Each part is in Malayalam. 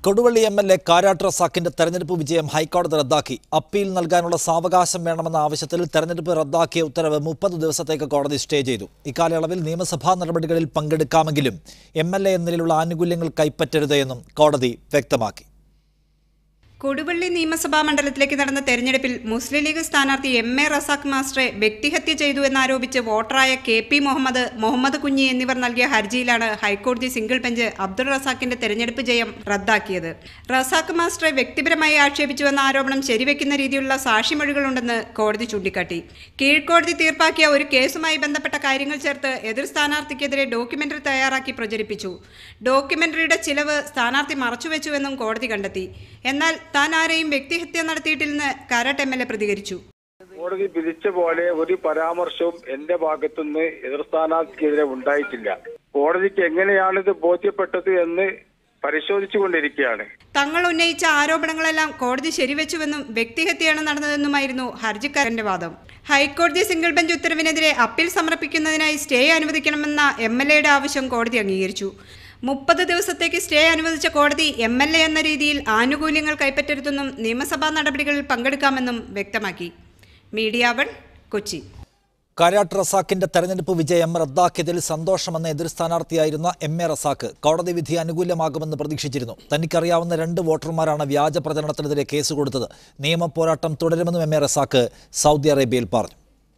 Koduvally M L A Karat റസാക്കിന്റെ തെരഞ്ഞെടുപ്പ് വിജയം ഹൈക്കോടതി റദ്ദാക്കി അപ്പീൽ നൽകാനുള്ള സാവകാശം വേണമെന്ന ആവശ്യത്തിൽ തെരഞ്ഞെടുപ്പ് റദ്ദാക്കിയ ഉത്തരവ് മുപ്പത് ദിവസത്തേക്ക് കോടതി സ്റ്റേ ചെയ്തു ഇക്കാലയളവിൽ നിയമസഭാ നടപടികളിൽ പങ്കെടുക്കാമെങ്കിലും എം എൽ എ എന്ന നിലയിലുള്ള ആനുകൂല്യങ്ങൾ കൈപ്പറ്റരുത് എന്നും കോടതി വ്യക്തമാക്കി കൊടുവള്ളി നിയമസഭാ മണ്ഡലത്തിലേക്ക് നടന്ന തെരഞ്ഞെടുപ്പിൽ മുസ്ലിം ലീഗ് സ്ഥാനാർത്ഥി എം എ റസാഖ് മാസ്റ്ററെ വ്യക്തിഹത്യ ചെയ്തു എന്നാരോപിച്ച് വോട്ടറായ കെ പി മുഹമ്മദ് മുഹമ്മദ് കുഞ്ഞി എന്നിവർ നൽകിയ ഹർജിയിലാണ് ഹൈക്കോടതി സിംഗിൾ ബെഞ്ച് അബ്ദുൾ റസാഖിന്റെ തെരഞ്ഞെടുപ്പ് ജയം റദ്ദാക്കിയത് റസാഖ് മാസ്റ്ററെ വ്യക്തിപരമായി ആക്ഷേപിച്ചുവെന്ന ആരോപണം ശരിവെക്കുന്ന രീതിയിലുള്ള സാക്ഷിമൊഴികളുണ്ടെന്ന് കോടതി ചൂണ്ടിക്കാട്ടി കീഴ്ക്കോടതി തീർപ്പാക്കിയ ഒരു കേസുമായി ബന്ധപ്പെട്ട കാര്യങ്ങൾ ചേർത്ത് എതിർ സ്ഥാനാർത്ഥിക്കെതിരെ ഡോക്യുമെന്ററി തയ്യാറാക്കി പ്രചരിപ്പിച്ചു ഡോക്യുമെന്ററിയുടെ ചിലവ് സ്ഥാനാർത്ഥി മറച്ചുവെച്ചുവെന്നും കോടതി കണ്ടെത്തി എന്നാൽ താൻ ആരെയും വ്യക്തിഹത്യ നടത്തിയിട്ടില്ലെന്ന് കാരാട്ട് എം എൽ എ പ്രതികരിച്ചു കോടതി വിധിച്ച പോലെ ഒരു പരാമർശവും എന്റെ ഭാഗത്തുനിന്ന് എതിർ സ്ഥാനാർത്ഥിക്കെതിരെ ഉണ്ടായിട്ടില്ല കോടതിക്ക് എങ്ങനെയാണിത് ബോധ്യപ്പെട്ടത് എന്ന് പരിശോധിച്ചുകൊണ്ടിരിക്കുകയാണ് തങ്ങൾ ഉന്നയിച്ച ആരോപണങ്ങളെല്ലാം കോടതി ശരിവെച്ചുവെന്നും വ്യക്തിഹത്യയാണ് നടന്നതെന്നുമായിരുന്നു ഹർജിക്കാരന്റെ വാദം ഹൈക്കോടതി സിംഗിൾ ബെഞ്ച് ഉത്തരവിനെതിരെ അപ്പീൽ സമർപ്പിക്കുന്നതിനായി സ്റ്റേ അനുവദിക്കണമെന്ന എം എൽ എയുടെ ആവശ്യം കോടതി അംഗീകരിച്ചു മുപ്പത് ദിവസത്തേക്ക് സ്റ്റേ അനുവദിച്ച കോടതി എം എൽ എ എന്ന രീതിയിൽ ആനുകൂല്യങ്ങൾ കൈപ്പറ്റരുതെന്നും നിയമസഭാ നടപടികളിൽ പങ്കെടുക്കാമെന്നും വ്യക്തമാക്കി മീഡിയ വൺ കൊച്ചി കാരാട്ട് റസാക്കിന്റെ തെരഞ്ഞെടുപ്പ് വിജയം റദ്ദാക്കിയതിൽ സന്തോഷമെന്ന എതിർ സ്ഥാനാർത്ഥിയായിരുന്ന എം എ റസാക്ക് കോടതി വിധി അനുകൂലമാകുമെന്ന് പ്രതീക്ഷിച്ചിരുന്നു തനിക്കറിയാവുന്ന രണ്ട് വോട്ടർമാരാണ് വ്യാജ പ്രചരണത്തിനെതിരെ കേസ് കൊടുത്തത് നിയമ പോരാട്ടം തുടരുമെന്നും എം എ റസാക്ക് സൗദി അറേബ്യയിൽ പറഞ്ഞു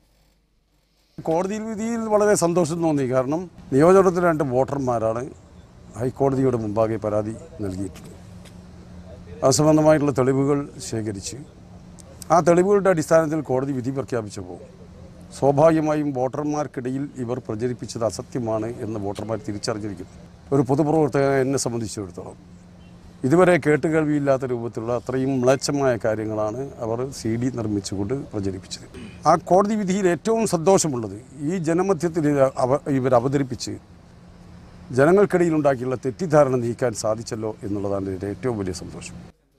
കോടതി വിധിയിൽ വളരെ സന്തോഷം തോന്നി കാരണം നിയോജകത്തിൽ രണ്ട് വോട്ടർമാരാണ് ഹൈക്കോടതിയുടെ മുമ്പാകെ പരാതി നൽകിയിട്ടുള്ളത് അത് സംബന്ധമായിട്ടുള്ള തെളിവുകൾ ശേഖരിച്ച് ആ തെളിവുകളുടെ അടിസ്ഥാനത്തിൽ കോടതി വിധി പ്രഖ്യാപിച്ചപ്പോൾ സ്വാഭാവികമായും വോട്ടർമാർക്കിടയിൽ ഇവർ പ്രചരിപ്പിച്ചത് അസത്യമാണ് എന്ന് വോട്ടർമാർ തിരിച്ചറിഞ്ഞിരിക്കുന്നു ഒരു പൊതുപ്രവർത്തകനെ എന്നെ സംബന്ധിച്ചിടത്തോളം ഇതുവരെ കേട്ടുകേൾവിയില്ലാത്ത രൂപത്തിലുള്ള അത്രയും മ്ലേച്ഛമായ കാര്യങ്ങളാണ് അവർ സി ഡി നിർമ്മിച്ചുകൊണ്ട് പ്രചരിപ്പിച്ചത് ആ കോടതി വിധിയിൽ ഏറ്റവും സന്തോഷമുള്ളത് ഈ ജനമധ്യത്തിൽ ഇത് അവ ഇവർ അവതരിപ്പിച്ച് ജനങ്ങൾക്കിടയിൽ ഉണ്ടാക്കിയുള്ള തെറ്റിദ്ധാരണ നീക്കാൻ സാധിച്ചല്ലോ എന്നുള്ളതാണ് ഇതിൻ്റെ ഏറ്റവും വലിയ സന്തോഷം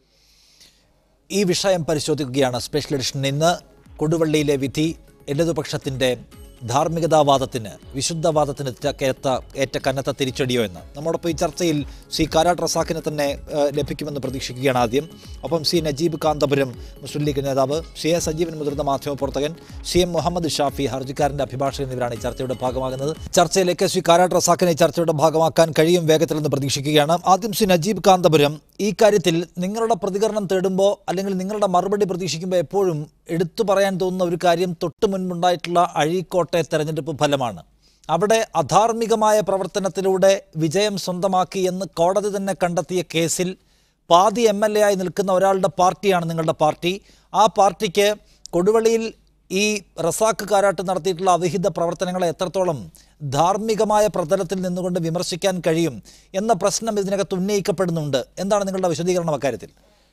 ഈ വിഷയം പരിശോധിക്കുകയാണ് സ്പെഷ്യൽ എഡിഷൻ ഇന്ന് കൊടുവള്ളിയിലെ വിധി ഇടതുപക്ഷത്തിന്റെ ധാർമ്മികതാവാദത്തിന് വിശുദ്ധവാദത്തിന് ത- ഏറ്റ ഏറ്റ കനത്ത തിരിച്ചടിയോ എന്ന് നമ്മോടൊപ്പം ഈ ചർച്ചയിൽ സി കാരാട്ട് റസാഖിനെ തന്നെ ഏഹ്, ലഭിക്കുമെന്ന് പ്രതീക്ഷിക്കുകയാണ് ആദ്യം ഒപ്പം സി നജീബ് കാന്തപുരം മുസ്ലിം ലീഗ് നേതാവ് സി എ സജീവൻ മുതിർന്ന മാധ്യമപ്രവർത്തകൻ സി എം മുഹമ്മദ് ഷാഫി ഹർജിക്കാരന്റെ അഭിഭാഷകൻ എന്നിവരാണ് ഈ ചർച്ചയുടെ ഭാഗമാകുന്നത് ചർച്ചയിലേക്ക് ശ്രീ കാരാട്ട് റസാഖിനെ ഈ ചർച്ചയുടെ ഭാഗമാക്കാൻ കഴിയും വേഗത്തിലെന്ന് പ്രതീക്ഷിക്കുകയാണ് ആദ്യം ശ്രീ നജീബ് കാന്തപുരം ഈ കാര്യത്തിൽ നിങ്ങളുടെ പ്രതികരണം തേടുമ്പോൾ അല്ലെങ്കിൽ നിങ്ങളുടെ മറുപടി പ്രതീക്ഷിക്കുമ്പോൾ എപ്പോഴും എടുത്തു പറയാൻ തോന്നുന്ന ഒരു കാര്യം തൊട്ടു മുൻപുണ്ടായിട്ടുള്ള അഴീക്കോട്ടെ തെരഞ്ഞെടുപ്പ് ഫലമാണ് അവിടെ അധാർമികമായ പ്രവർത്തനത്തിലൂടെ വിജയം സ്വന്തമാക്കി എന്ന് കോടതി തന്നെ കണ്ടെത്തിയ കേസിൽ പാതി എം എൽ എ ആയി നിൽക്കുന്ന ഒരാളുടെ പാർട്ടിയാണ് നിങ്ങളുടെ പാർട്ടി ആ പാർട്ടിക്ക് കൊടുവള്ളിയിൽ ഈ റസാക്ക് കാരാട്ട് നടത്തിയിട്ടുള്ള അവിഹിത പ്രവർത്തനങ്ങളെ എത്രത്തോളം ധാർമ്മികമായ പ്രതലത്തിൽ നിന്നുകൊണ്ട് വിമർശിക്കാൻ കഴിയും എന്ന പ്രശ്നം ഇതിനകത്ത് ഉന്നയിക്കപ്പെടുന്നുണ്ട് എന്താണ് നിങ്ങളുടെ വിശദീകരണം അക്കാര്യത്തിൽ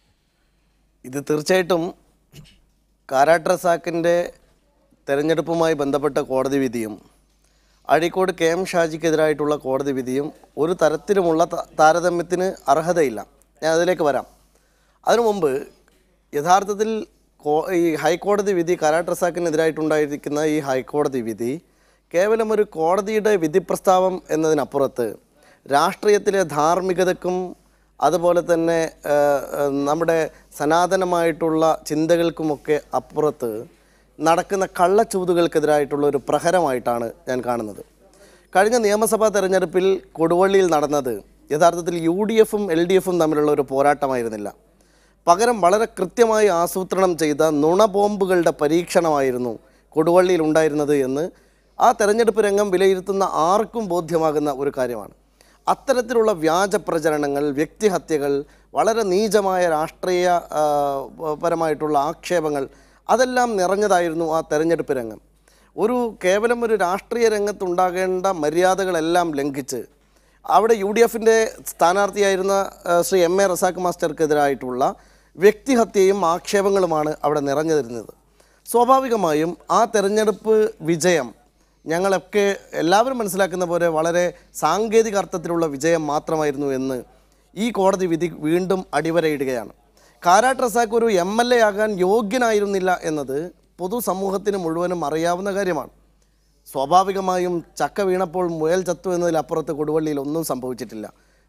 ഇത് തീർച്ചയായിട്ടും കാരാട്ട് റസാക്കിൻ്റെ തെരഞ്ഞെടുപ്പുമായി ബന്ധപ്പെട്ട കോടതി വിധിയും അഴീക്കോട് കെ എം ഷാജിക്കെതിരായിട്ടുള്ള കോടതി വിധിയും ഒരു തരത്തിലുമുള്ള ത- താരതമ്യത്തിന് അർഹതയില്ല ഞാൻ അതിലേക്ക് വരാം അതിനു മുമ്പ് യഥാർത്ഥത്തിൽ കോ ഈ ഹൈക്കോടതി വിധി കാരാട്ട് റസാക്കിനെതിരായിട്ടുണ്ടായിരിക്കുന്ന ഈ ഹൈക്കോടതി വിധി കേവലം ഒരു കോടതിയുടെ വിധി പ്രസ്താവം എന്നതിനപ്പുറത്ത് രാഷ്ട്രീയത്തിലെ ധാർമ്മികതക്കും അതുപോലെ തന്നെ ആ, ആ, നമ്മുടെ സനാതനമായിട്ടുള്ള ചിന്തകൾക്കുമൊക്കെ അപ്പുറത്ത് നടക്കുന്ന കള്ളച്ചൂതുകൾക്കെതിരായിട്ടുള്ള ഒരു പ്രഹരമായിട്ടാണ് ഞാൻ കാണുന്നത് കഴിഞ്ഞ നിയമസഭാ തെരഞ്ഞെടുപ്പിൽ കൊടുവള്ളിയിൽ നടന്നത് യഥാർത്ഥത്തിൽ യു ഡി എഫും എൽ ഡി എഫും തമ്മിലുള്ള ഒരു പോരാട്ടമായിരുന്നില്ല പകരം വളരെ കൃത്യമായി ആസൂത്രണം ചെയ്ത നുണബോംബുകളുടെ പരീക്ഷണമായിരുന്നു കൊടുവള്ളിയിൽ ഉണ്ടായിരുന്നത് എന്ന് ആ തെരഞ്ഞെടുപ്പ് രംഗം വിലയിരുത്തുന്ന ആർക്കും ബോധ്യമാകുന്ന ഒരു കാര്യമാണ് അത്തരത്തിലുള്ള വ്യാജ പ്രചരണങ്ങൾ വ്യക്തിഹത്യകൾ വളരെ നീചമായ രാഷ്ട്രീയ ആ, പരമായിട്ടുള്ള ആക്ഷേപങ്ങൾ അതെല്ലാം നിറഞ്ഞതായിരുന്നു ആ തെരഞ്ഞെടുപ്പ് രംഗം ഒരു കേവലം ഒരു രാഷ്ട്രീയ രംഗത്തുണ്ടാകേണ്ട മര്യാദകളെല്ലാം ലംഘിച്ച് അവിടെ യു ഡി എഫിൻ്റെ സ്ഥാനാർത്ഥിയായിരുന്ന ആ, ശ്രീ എം എ റസാഖ് മാസ്റ്റർക്കെതിരായിട്ടുള്ള വ്യക്തിഹത്യയും ആക്ഷേപങ്ങളുമാണ് അവിടെ നിറഞ്ഞിരുന്നത് സ്വാഭാവികമായും ആ തെരഞ്ഞെടുപ്പ് വിജയം ഞങ്ങളൊക്കെ എല്ലാവരും മനസ്സിലാക്കുന്ന പോലെ വളരെ സാങ്കേതിക അർത്ഥത്തിലുള്ള വിജയം മാത്രമായിരുന്നു എന്ന് ഈ കോടതി വിധി വീണ്ടും അടിവരയിടുകയാണ് കാരാട്ട് റസാഖ് ഒരു എം എൽ എ ആകാൻ യോഗ്യനായിരുന്നില്ല എന്നത് പൊതുസമൂഹത്തിന് മുഴുവനും അറിയാവുന്ന കാര്യമാണ് സ്വാഭാവികമായും ചക്ക വീണപ്പോൾ മുയൽ ചത്തു എന്നതിലപ്പുറത്ത് കൊടുവള്ളിയിൽ ഒന്നും സംഭവിച്ചിട്ടില്ല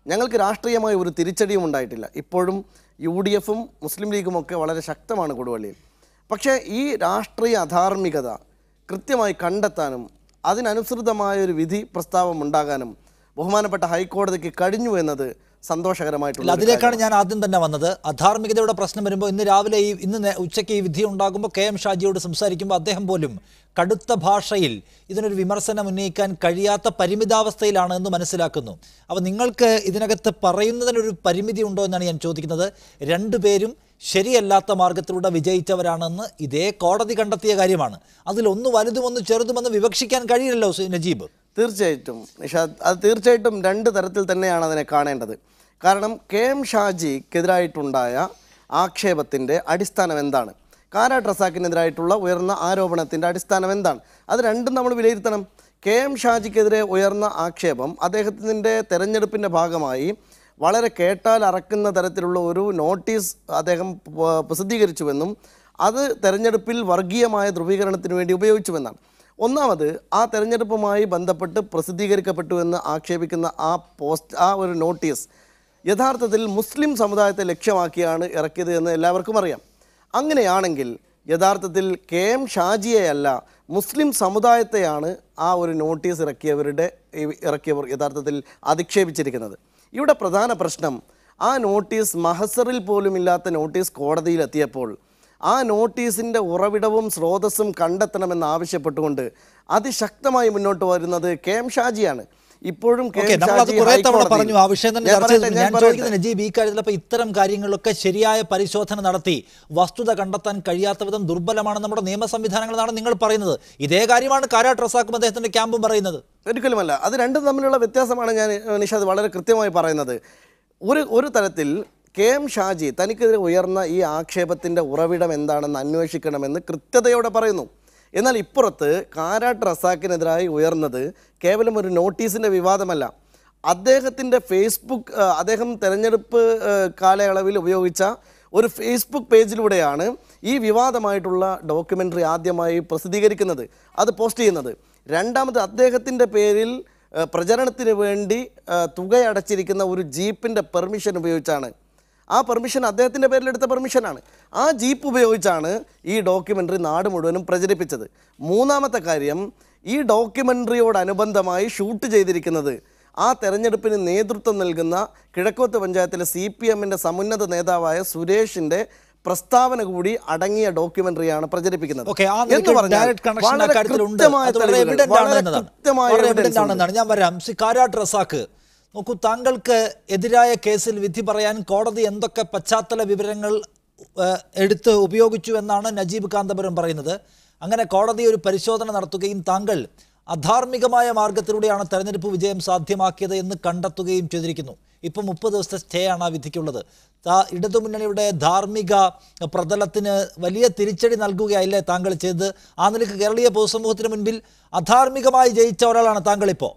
ഞങ്ങൾക്ക് രാഷ്ട്രീയമായ ഒരു തിരിച്ചടിയും ഉണ്ടായിട്ടില്ല ഇപ്പോഴും യു ഡി എഫും മുസ്ലിം ലീഗും ഒക്കെ വളരെ ശക്തമാണ് കൊടുവള്ളിയിൽ പക്ഷേ ഈ രാഷ്ട്രീയ അധാർമികത കൃത്യമായി കണ്ടെത്താനും അതിനനുസൃതമായ ഒരു വിധി പ്രസ്താവം ഉണ്ടാകാനും ബഹുമാനപ്പെട്ട ഹൈക്കോടതിക്ക് കഴിഞ്ഞു എന്നത് സന്തോഷകരമായിട്ടുള്ള അല്ല ഒരു അതിലേക്കാണ് ഞാൻ ആദ്യം തന്നെ വന്നത് അധാർമികതയുടെ പ്രശ്നം വരുമ്പോൾ ഇന്ന് രാവിലെ ഈ ഇന്ന് നേ- ഉച്ചയ്ക്ക് ഈ വിധി ഉണ്ടാകുമ്പോൾ കെ എം ഷാജിയോട് സംസാരിക്കുമ്പോൾ അദ്ദേഹം പോലും കടുത്ത ഭാഷയിൽ ഇതിനൊരു വിമർശനം ഉന്നയിക്കാൻ കഴിയാത്ത പരിമിതാവസ്ഥയിലാണ് എന്ന് മനസ്സിലാക്കുന്നു അപ്പോൾ നിങ്ങൾക്ക് ഇതിനകത്ത് പറയുന്നതിനൊരു പരിമിതി ഉണ്ടോ എന്നാണ് ഞാൻ ചോദിക്കുന്നത് രണ്ടുപേരും ശരിയല്ലാത്ത മാർഗത്തിലൂടെ വിജയിച്ചവരാണെന്ന് ഇതേ കോടതി കണ്ടെത്തിയ കാര്യമാണ് അതിലൊന്ന് വലുതും ഒന്ന് ചെറുതുമെന്ന് വിവക്ഷിക്കാൻ കഴിയില്ലല്ലോ സു- നജീബ് തീർച്ചയായിട്ടും നിഷാദ് അത് തീർച്ചയായിട്ടും രണ്ട് തരത്തിൽ തന്നെയാണ് അതിനെ കാണേണ്ടത് കാരണം കെ എം ഷാജിക്കെതിരായിട്ടുണ്ടായ ആക്ഷേപത്തിൻ്റെ അടിസ്ഥാനം എന്താണ് കാരാട്ട് റസാക്കിനെതിരായിട്ടുള്ള ഉയർന്ന ആരോപണത്തിൻ്റെ അടിസ്ഥാനം എന്താണ് അത് രണ്ടും നമ്മൾ വിലയിരുത്തണം കെ എം ഷാജിക്കെതിരെ ഉയർന്ന ആക്ഷേപം അദ്ദേഹത്തിൻ്റെ തെരഞ്ഞെടുപ്പിൻ്റെ ഭാഗമായി വളരെ കേട്ടാൽ അറക്കുന്ന തരത്തിലുള്ള ഒരു നോട്ടീസ് അദ്ദേഹം പ- പ്രസിദ്ധീകരിച്ചുവെന്നും അത് തെരഞ്ഞെടുപ്പിൽ വർഗീയമായ ധ്രുവീകരണത്തിന് വേണ്ടി ഉപയോഗിച്ചുവെന്നാണ് ഒന്നാമത് ആ തെരഞ്ഞെടുപ്പുമായി ബന്ധപ്പെട്ട് പ്രസിദ്ധീകരിക്കപ്പെട്ടു എന്ന് ആക്ഷേപിക്കുന്ന ആ പോസ്റ്റ് ആ ഒരു നോട്ടീസ് യഥാർത്ഥത്തിൽ മുസ്ലിം സമുദായത്തെ ലക്ഷ്യമാക്കിയാണ് ഇറക്കിയത് എന്ന് എല്ലാവർക്കും അറിയാം അങ്ങനെയാണെങ്കിൽ യഥാർത്ഥത്തിൽ കെ എം ഷാജിയെയല്ല മുസ്ലിം സമുദായത്തെയാണ് ആ ഒരു നോട്ടീസ് ഇറക്കിയവരുടെ ഈ- ഇറക്കിയവർ യഥാർത്ഥത്തിൽ അധിക്ഷേപിച്ചിരിക്കുന്നത് ഇവിടെ പ്രധാന പ്രശ്നം ആ നോട്ടീസ് മഹസറിൽ പോലും ഇല്ലാത്ത നോട്ടീസ് കോടതിയിലെത്തിയപ്പോൾ ആ നോട്ടീസിൻ്റെ ഉറവിടവും സ്രോതസ്സും കണ്ടെത്തണമെന്ന് ആവശ്യപ്പെട്ടുകൊണ്ട് അതിശക്തമായി മുന്നോട്ട് വരുന്നത് കെ എം ഷാജിയാണ് ഇപ്പോഴും കെ ഓക്കെ എം നമ്മൾ അത് ഷാജി കുറെ തവണ ഹൈക്കോടതിയിൽ- പറഞ്ഞു ആ വിഷയം തന്നെ ഞാൻ ചർച്ച പറയട്ടെ, ചെയ്തു ഞാൻ ഞാൻ പറയട്ടെ. ചോദിക്കുന്നത് നജീബ് ഈ കാര്യത്തിൽ അപ്പൊ ഇത്തരം കാര്യങ്ങളിലൊക്കെ ശരിയായ പരിശോധന നടത്തി വസ്തുത കണ്ടെത്താൻ കഴിയാത്ത വിധം ദുർബലമാണ് നമ്മുടെ നിയമ സംവിധാനങ്ങളെന്നാണ് നിങ്ങൾ പറയുന്നത് ഇതേ കാര്യമാണ് കാരാട്ട് റസാക്കും അദ്ദേഹത്തിന്റെ ക്യാമ്പും പറയുന്നത് ഒരിക്കലുമല്ല അത് രണ്ടും തമ്മിലുള്ള വ്യത്യാസമാണ് ഞാൻ ഏഹ്, നിഷാദ് വളരെ കൃത്യമായി പറയുന്നത് ഒരു ഒരു തരത്തിൽ കെ എം ഷാജി തനിക്കെതിരെ ഉയർന്ന ഈ ആക്ഷേപത്തിൻ്റെ ഉറവിടം എന്താണെന്ന് അന്വേഷിക്കണമെന്ന് കൃത്യതയോടെ പറയുന്നു എന്നാൽ ഇപ്പുറത്ത് കാരാട്ട് റസാക്കിനെതിരായി ഉയർന്നത് കേവലം ഒരു നോട്ടീസിൻ്റെ വിവാദമല്ല അദ്ദേഹത്തിൻ്റെ ഫേസ്ബുക്ക് ഏഹ്, അദ്ദേഹം തെരഞ്ഞെടുപ്പ് ഏഹ്, കാലയളവിൽ ഉപയോഗിച്ച ഒരു ഫേസ്ബുക്ക് പേജിലൂടെയാണ് ഈ വിവാദമായിട്ടുള്ള ഡോക്യുമെൻ്ററി ആദ്യമായി പ്രസിദ്ധീകരിക്കുന്നത് അത് പോസ്റ്റ് ചെയ്യുന്നത് രണ്ടാമത് അദ്ദേഹത്തിൻ്റെ പേരിൽ ഏഹ്, പ്രചരണത്തിന് വേണ്ടി ഏഹ്, തുകയടച്ചിരിക്കുന്ന ഒരു ജീപ്പിൻ്റെ പെർമിഷൻ ഉപയോഗിച്ചാണ് ആ പെർമിഷൻ അദ്ദേഹത്തിൻ്റെ പേരിലെടുത്ത പെർമിഷനാണ് ആ ജീപ്പ് ഉപയോഗിച്ചാണ് ഈ ഡോക്യുമെൻ്ററി നാട് മുഴുവനും പ്രചരിപ്പിച്ചത് മൂന്നാമത്തെ കാര്യം ഈ ഡോക്യുമെൻ്ററിയോടനുബന്ധമായി ഷൂട്ട് ചെയ്തിരിക്കുന്നത് ആ തെരഞ്ഞെടുപ്പിന് നേതൃത്വം നൽകുന്ന കിഴക്കോത്ത് പഞ്ചായത്തിലെ സി പി എമ്മിൻ്റെ സമുന്നത നേതാവായ സുരേഷിൻ്റെ പ്രസ്താവന കൂടി അടങ്ങിയ ഡോക്യുമെന്ററിയാണ് പ്രചരിപ്പിക്കുന്നത് ഓക്കെ ആ എന്ന് നിലയ്ക്ക് പറഞ്ഞാൽ ഡയറക്റ്റ് കണക്ഷൻ ആ വളരെ കാര്യത്തിലുണ്ട് കൃത്യമായ അത് വളരെ തെളിവുകൾ, എവിഡന്റ് ആണ് വളരെ എന്നതാണ് കൃത്യമായ വളരെ evidence എവിഡന്റ് ഉണ്ട്. ആണെന്നാണ് ഞാൻ വരാം സി കാരാട്ട് റസാക്ക് നോക്കൂ താങ്കൾക്ക് എതിരായ കേസിൽ വിധി പറയാൻ കോടതി എന്തൊക്കെ പശ്ചാത്തല വിവരങ്ങൾ ഏഹ്, എടുത്ത് ഉപയോഗിച്ചു എന്നാണ് നജീബ് കാന്തപുരം പറയുന്നത് അങ്ങനെ കോടതി ഒരു പരിശോധന നടത്തുകയും താങ്കൾ അധാർമികമായ മാർഗത്തിലൂടെയാണ് തെരഞ്ഞെടുപ്പ് വിജയം സാധ്യമാക്കിയത് എന്ന് കണ്ടെത്തുകയും ചെയ്തിരിക്കുന്നു ഇപ്പം മുപ്പത് ദിവസത്തെ സ്റ്റേ ആണ് ആ വിധിക്കുള്ളത് താ- ഇടതുമുന്നണിയുടെ ധാർമ്മിക പ്രതലത്തിന് വലിയ തിരിച്ചടി നൽകുകയല്ലേ താങ്കൾ ചെയ്തത് ആ നിലയ്ക്ക് കേരളീയ പൊതുസമൂഹത്തിന് മുൻപിൽ അധാർമികമായി ജയിച്ച ഒരാളാണ് താങ്കൾ ഇപ്പോൾ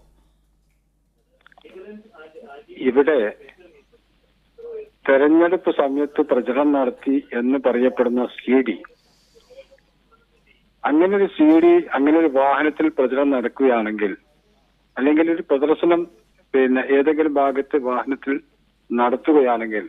ഇവിടെ തെരഞ്ഞെടുപ്പ് സമയത്ത് പ്രചരണം നടത്തി എന്ന് പറയപ്പെടുന്ന സി ഡി അങ്ങനെ ഒരു സി ഡി അങ്ങനെ ഒരു വാഹനത്തിൽ പ്രചരണം നടക്കുകയാണെങ്കിൽ അല്ലെങ്കിൽ ഒരു പ്രദർശനം പിന്നെ ഏതെങ്കിലും ഭാഗത്ത് വാഹനത്തിൽ നടത്തുകയാണെങ്കിൽ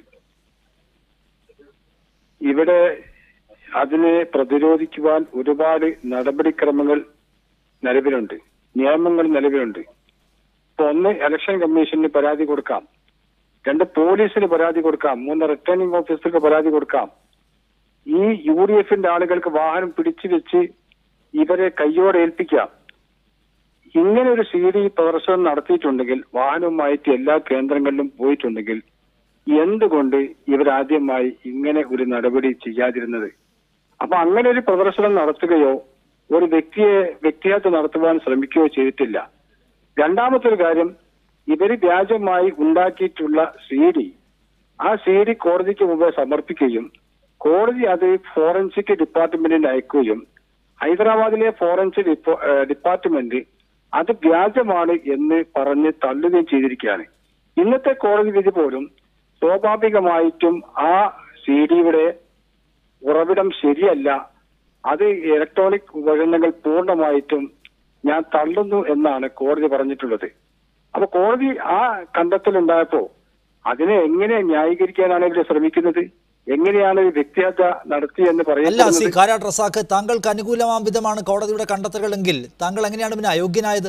ഇവിടെ അതിനെ പ്രതിരോധിക്കുവാൻ ഒരുപാട് നടപടിക്രമങ്ങൾ നിലവിലുണ്ട് നിയമങ്ങൾ നിലവിലുണ്ട് ഇപ്പൊ ഒന്ന് ഇലക്ഷൻ കമ്മീഷന് പരാതി കൊടുക്കാം രണ്ട് പോലീസിന് പരാതി കൊടുക്കാം മൂന്ന് റിട്ടേണിംഗ് ഓഫീസർക്ക് പരാതി കൊടുക്കാം ഈ യു ഡി എഫിന്റെ ആളുകൾക്ക് വാഹനം പിടിച്ചു വെച്ച് ഇവരെ കയ്യോടെ ഏൽപ്പിക്കാം ഇങ്ങനെ ഒരു സി ഡി പ്രദർശനം നടത്തിയിട്ടുണ്ടെങ്കിൽ വാഹനവുമായിട്ട് എല്ലാ കേന്ദ്രങ്ങളിലും പോയിട്ടുണ്ടെങ്കിൽ എന്തുകൊണ്ട് ഇവരാദ്യമായി ഇങ്ങനെ ഒരു നടപടി ചെയ്യാതിരുന്നത് അപ്പൊ അങ്ങനെ ഒരു പ്രദർശനം നടത്തുകയോ ഒരു വ്യക്തിയെ വ്യക്തിഹത്യ നടത്തുവാൻ ശ്രമിക്കുകയോ ചെയ്തിട്ടില്ല രണ്ടാമത്തെ ഒരു കാര്യം ഇവര് വ്യാജമായി ഉണ്ടാക്കിയിട്ടുള്ള സി ഡി ആ സി ഡി കോടതിക്ക് മുമ്പേ സമർപ്പിക്കുകയും കോടതി അത് ഫോറൻസിക് ഡിപ്പാർട്ട്മെന്റിന് അയക്കുകയും ഹൈദരാബാദിലെ ഫോറൻസിക് ഡിപ്പോ- ഏഹ് ഡിപ്പാർട്ട്മെന്റ് അത് വ്യാജമാണ് എന്ന് പറഞ്ഞ് തള്ളുകയും ചെയ്തിരിക്കുകയാണ് ഇന്നത്തെ കോടതി വിധി പോലും സ്വാഭാവികമായിട്ടും ആ സി ഡിയുടെ ഉറവിടം ശരിയല്ല അത് ഇലക്ട്രോണിക് ഉപകരണങ്ങൾ പൂർണ്ണമായിട്ടും ഞാൻ തള്ളുന്നു എന്നാണ് കോടതി പറഞ്ഞിട്ടുള്ളത് അപ്പൊ കോടതി ആ കണ്ടെത്തലുണ്ടായപ്പോ അതിനെ എങ്ങനെ ന്യായീകരിക്കാനാണ് ഇവർ ശ്രമിക്കുന്നത് എങ്ങനെയാണ് ഈ വ്യക്തിഹത്യ നടത്തിയെന്ന് അല്ല സി പറയുന്നത് കാരാട്ട് റസാഖ് താങ്കൾക്ക് അനുകൂലമാം വിധമാണ് കോടതിയുടെ കണ്ടെത്തലുകളെങ്കിൽ താങ്കൾ എങ്ങനെയാണ് പിന്നെ അയോഗ്യനായത്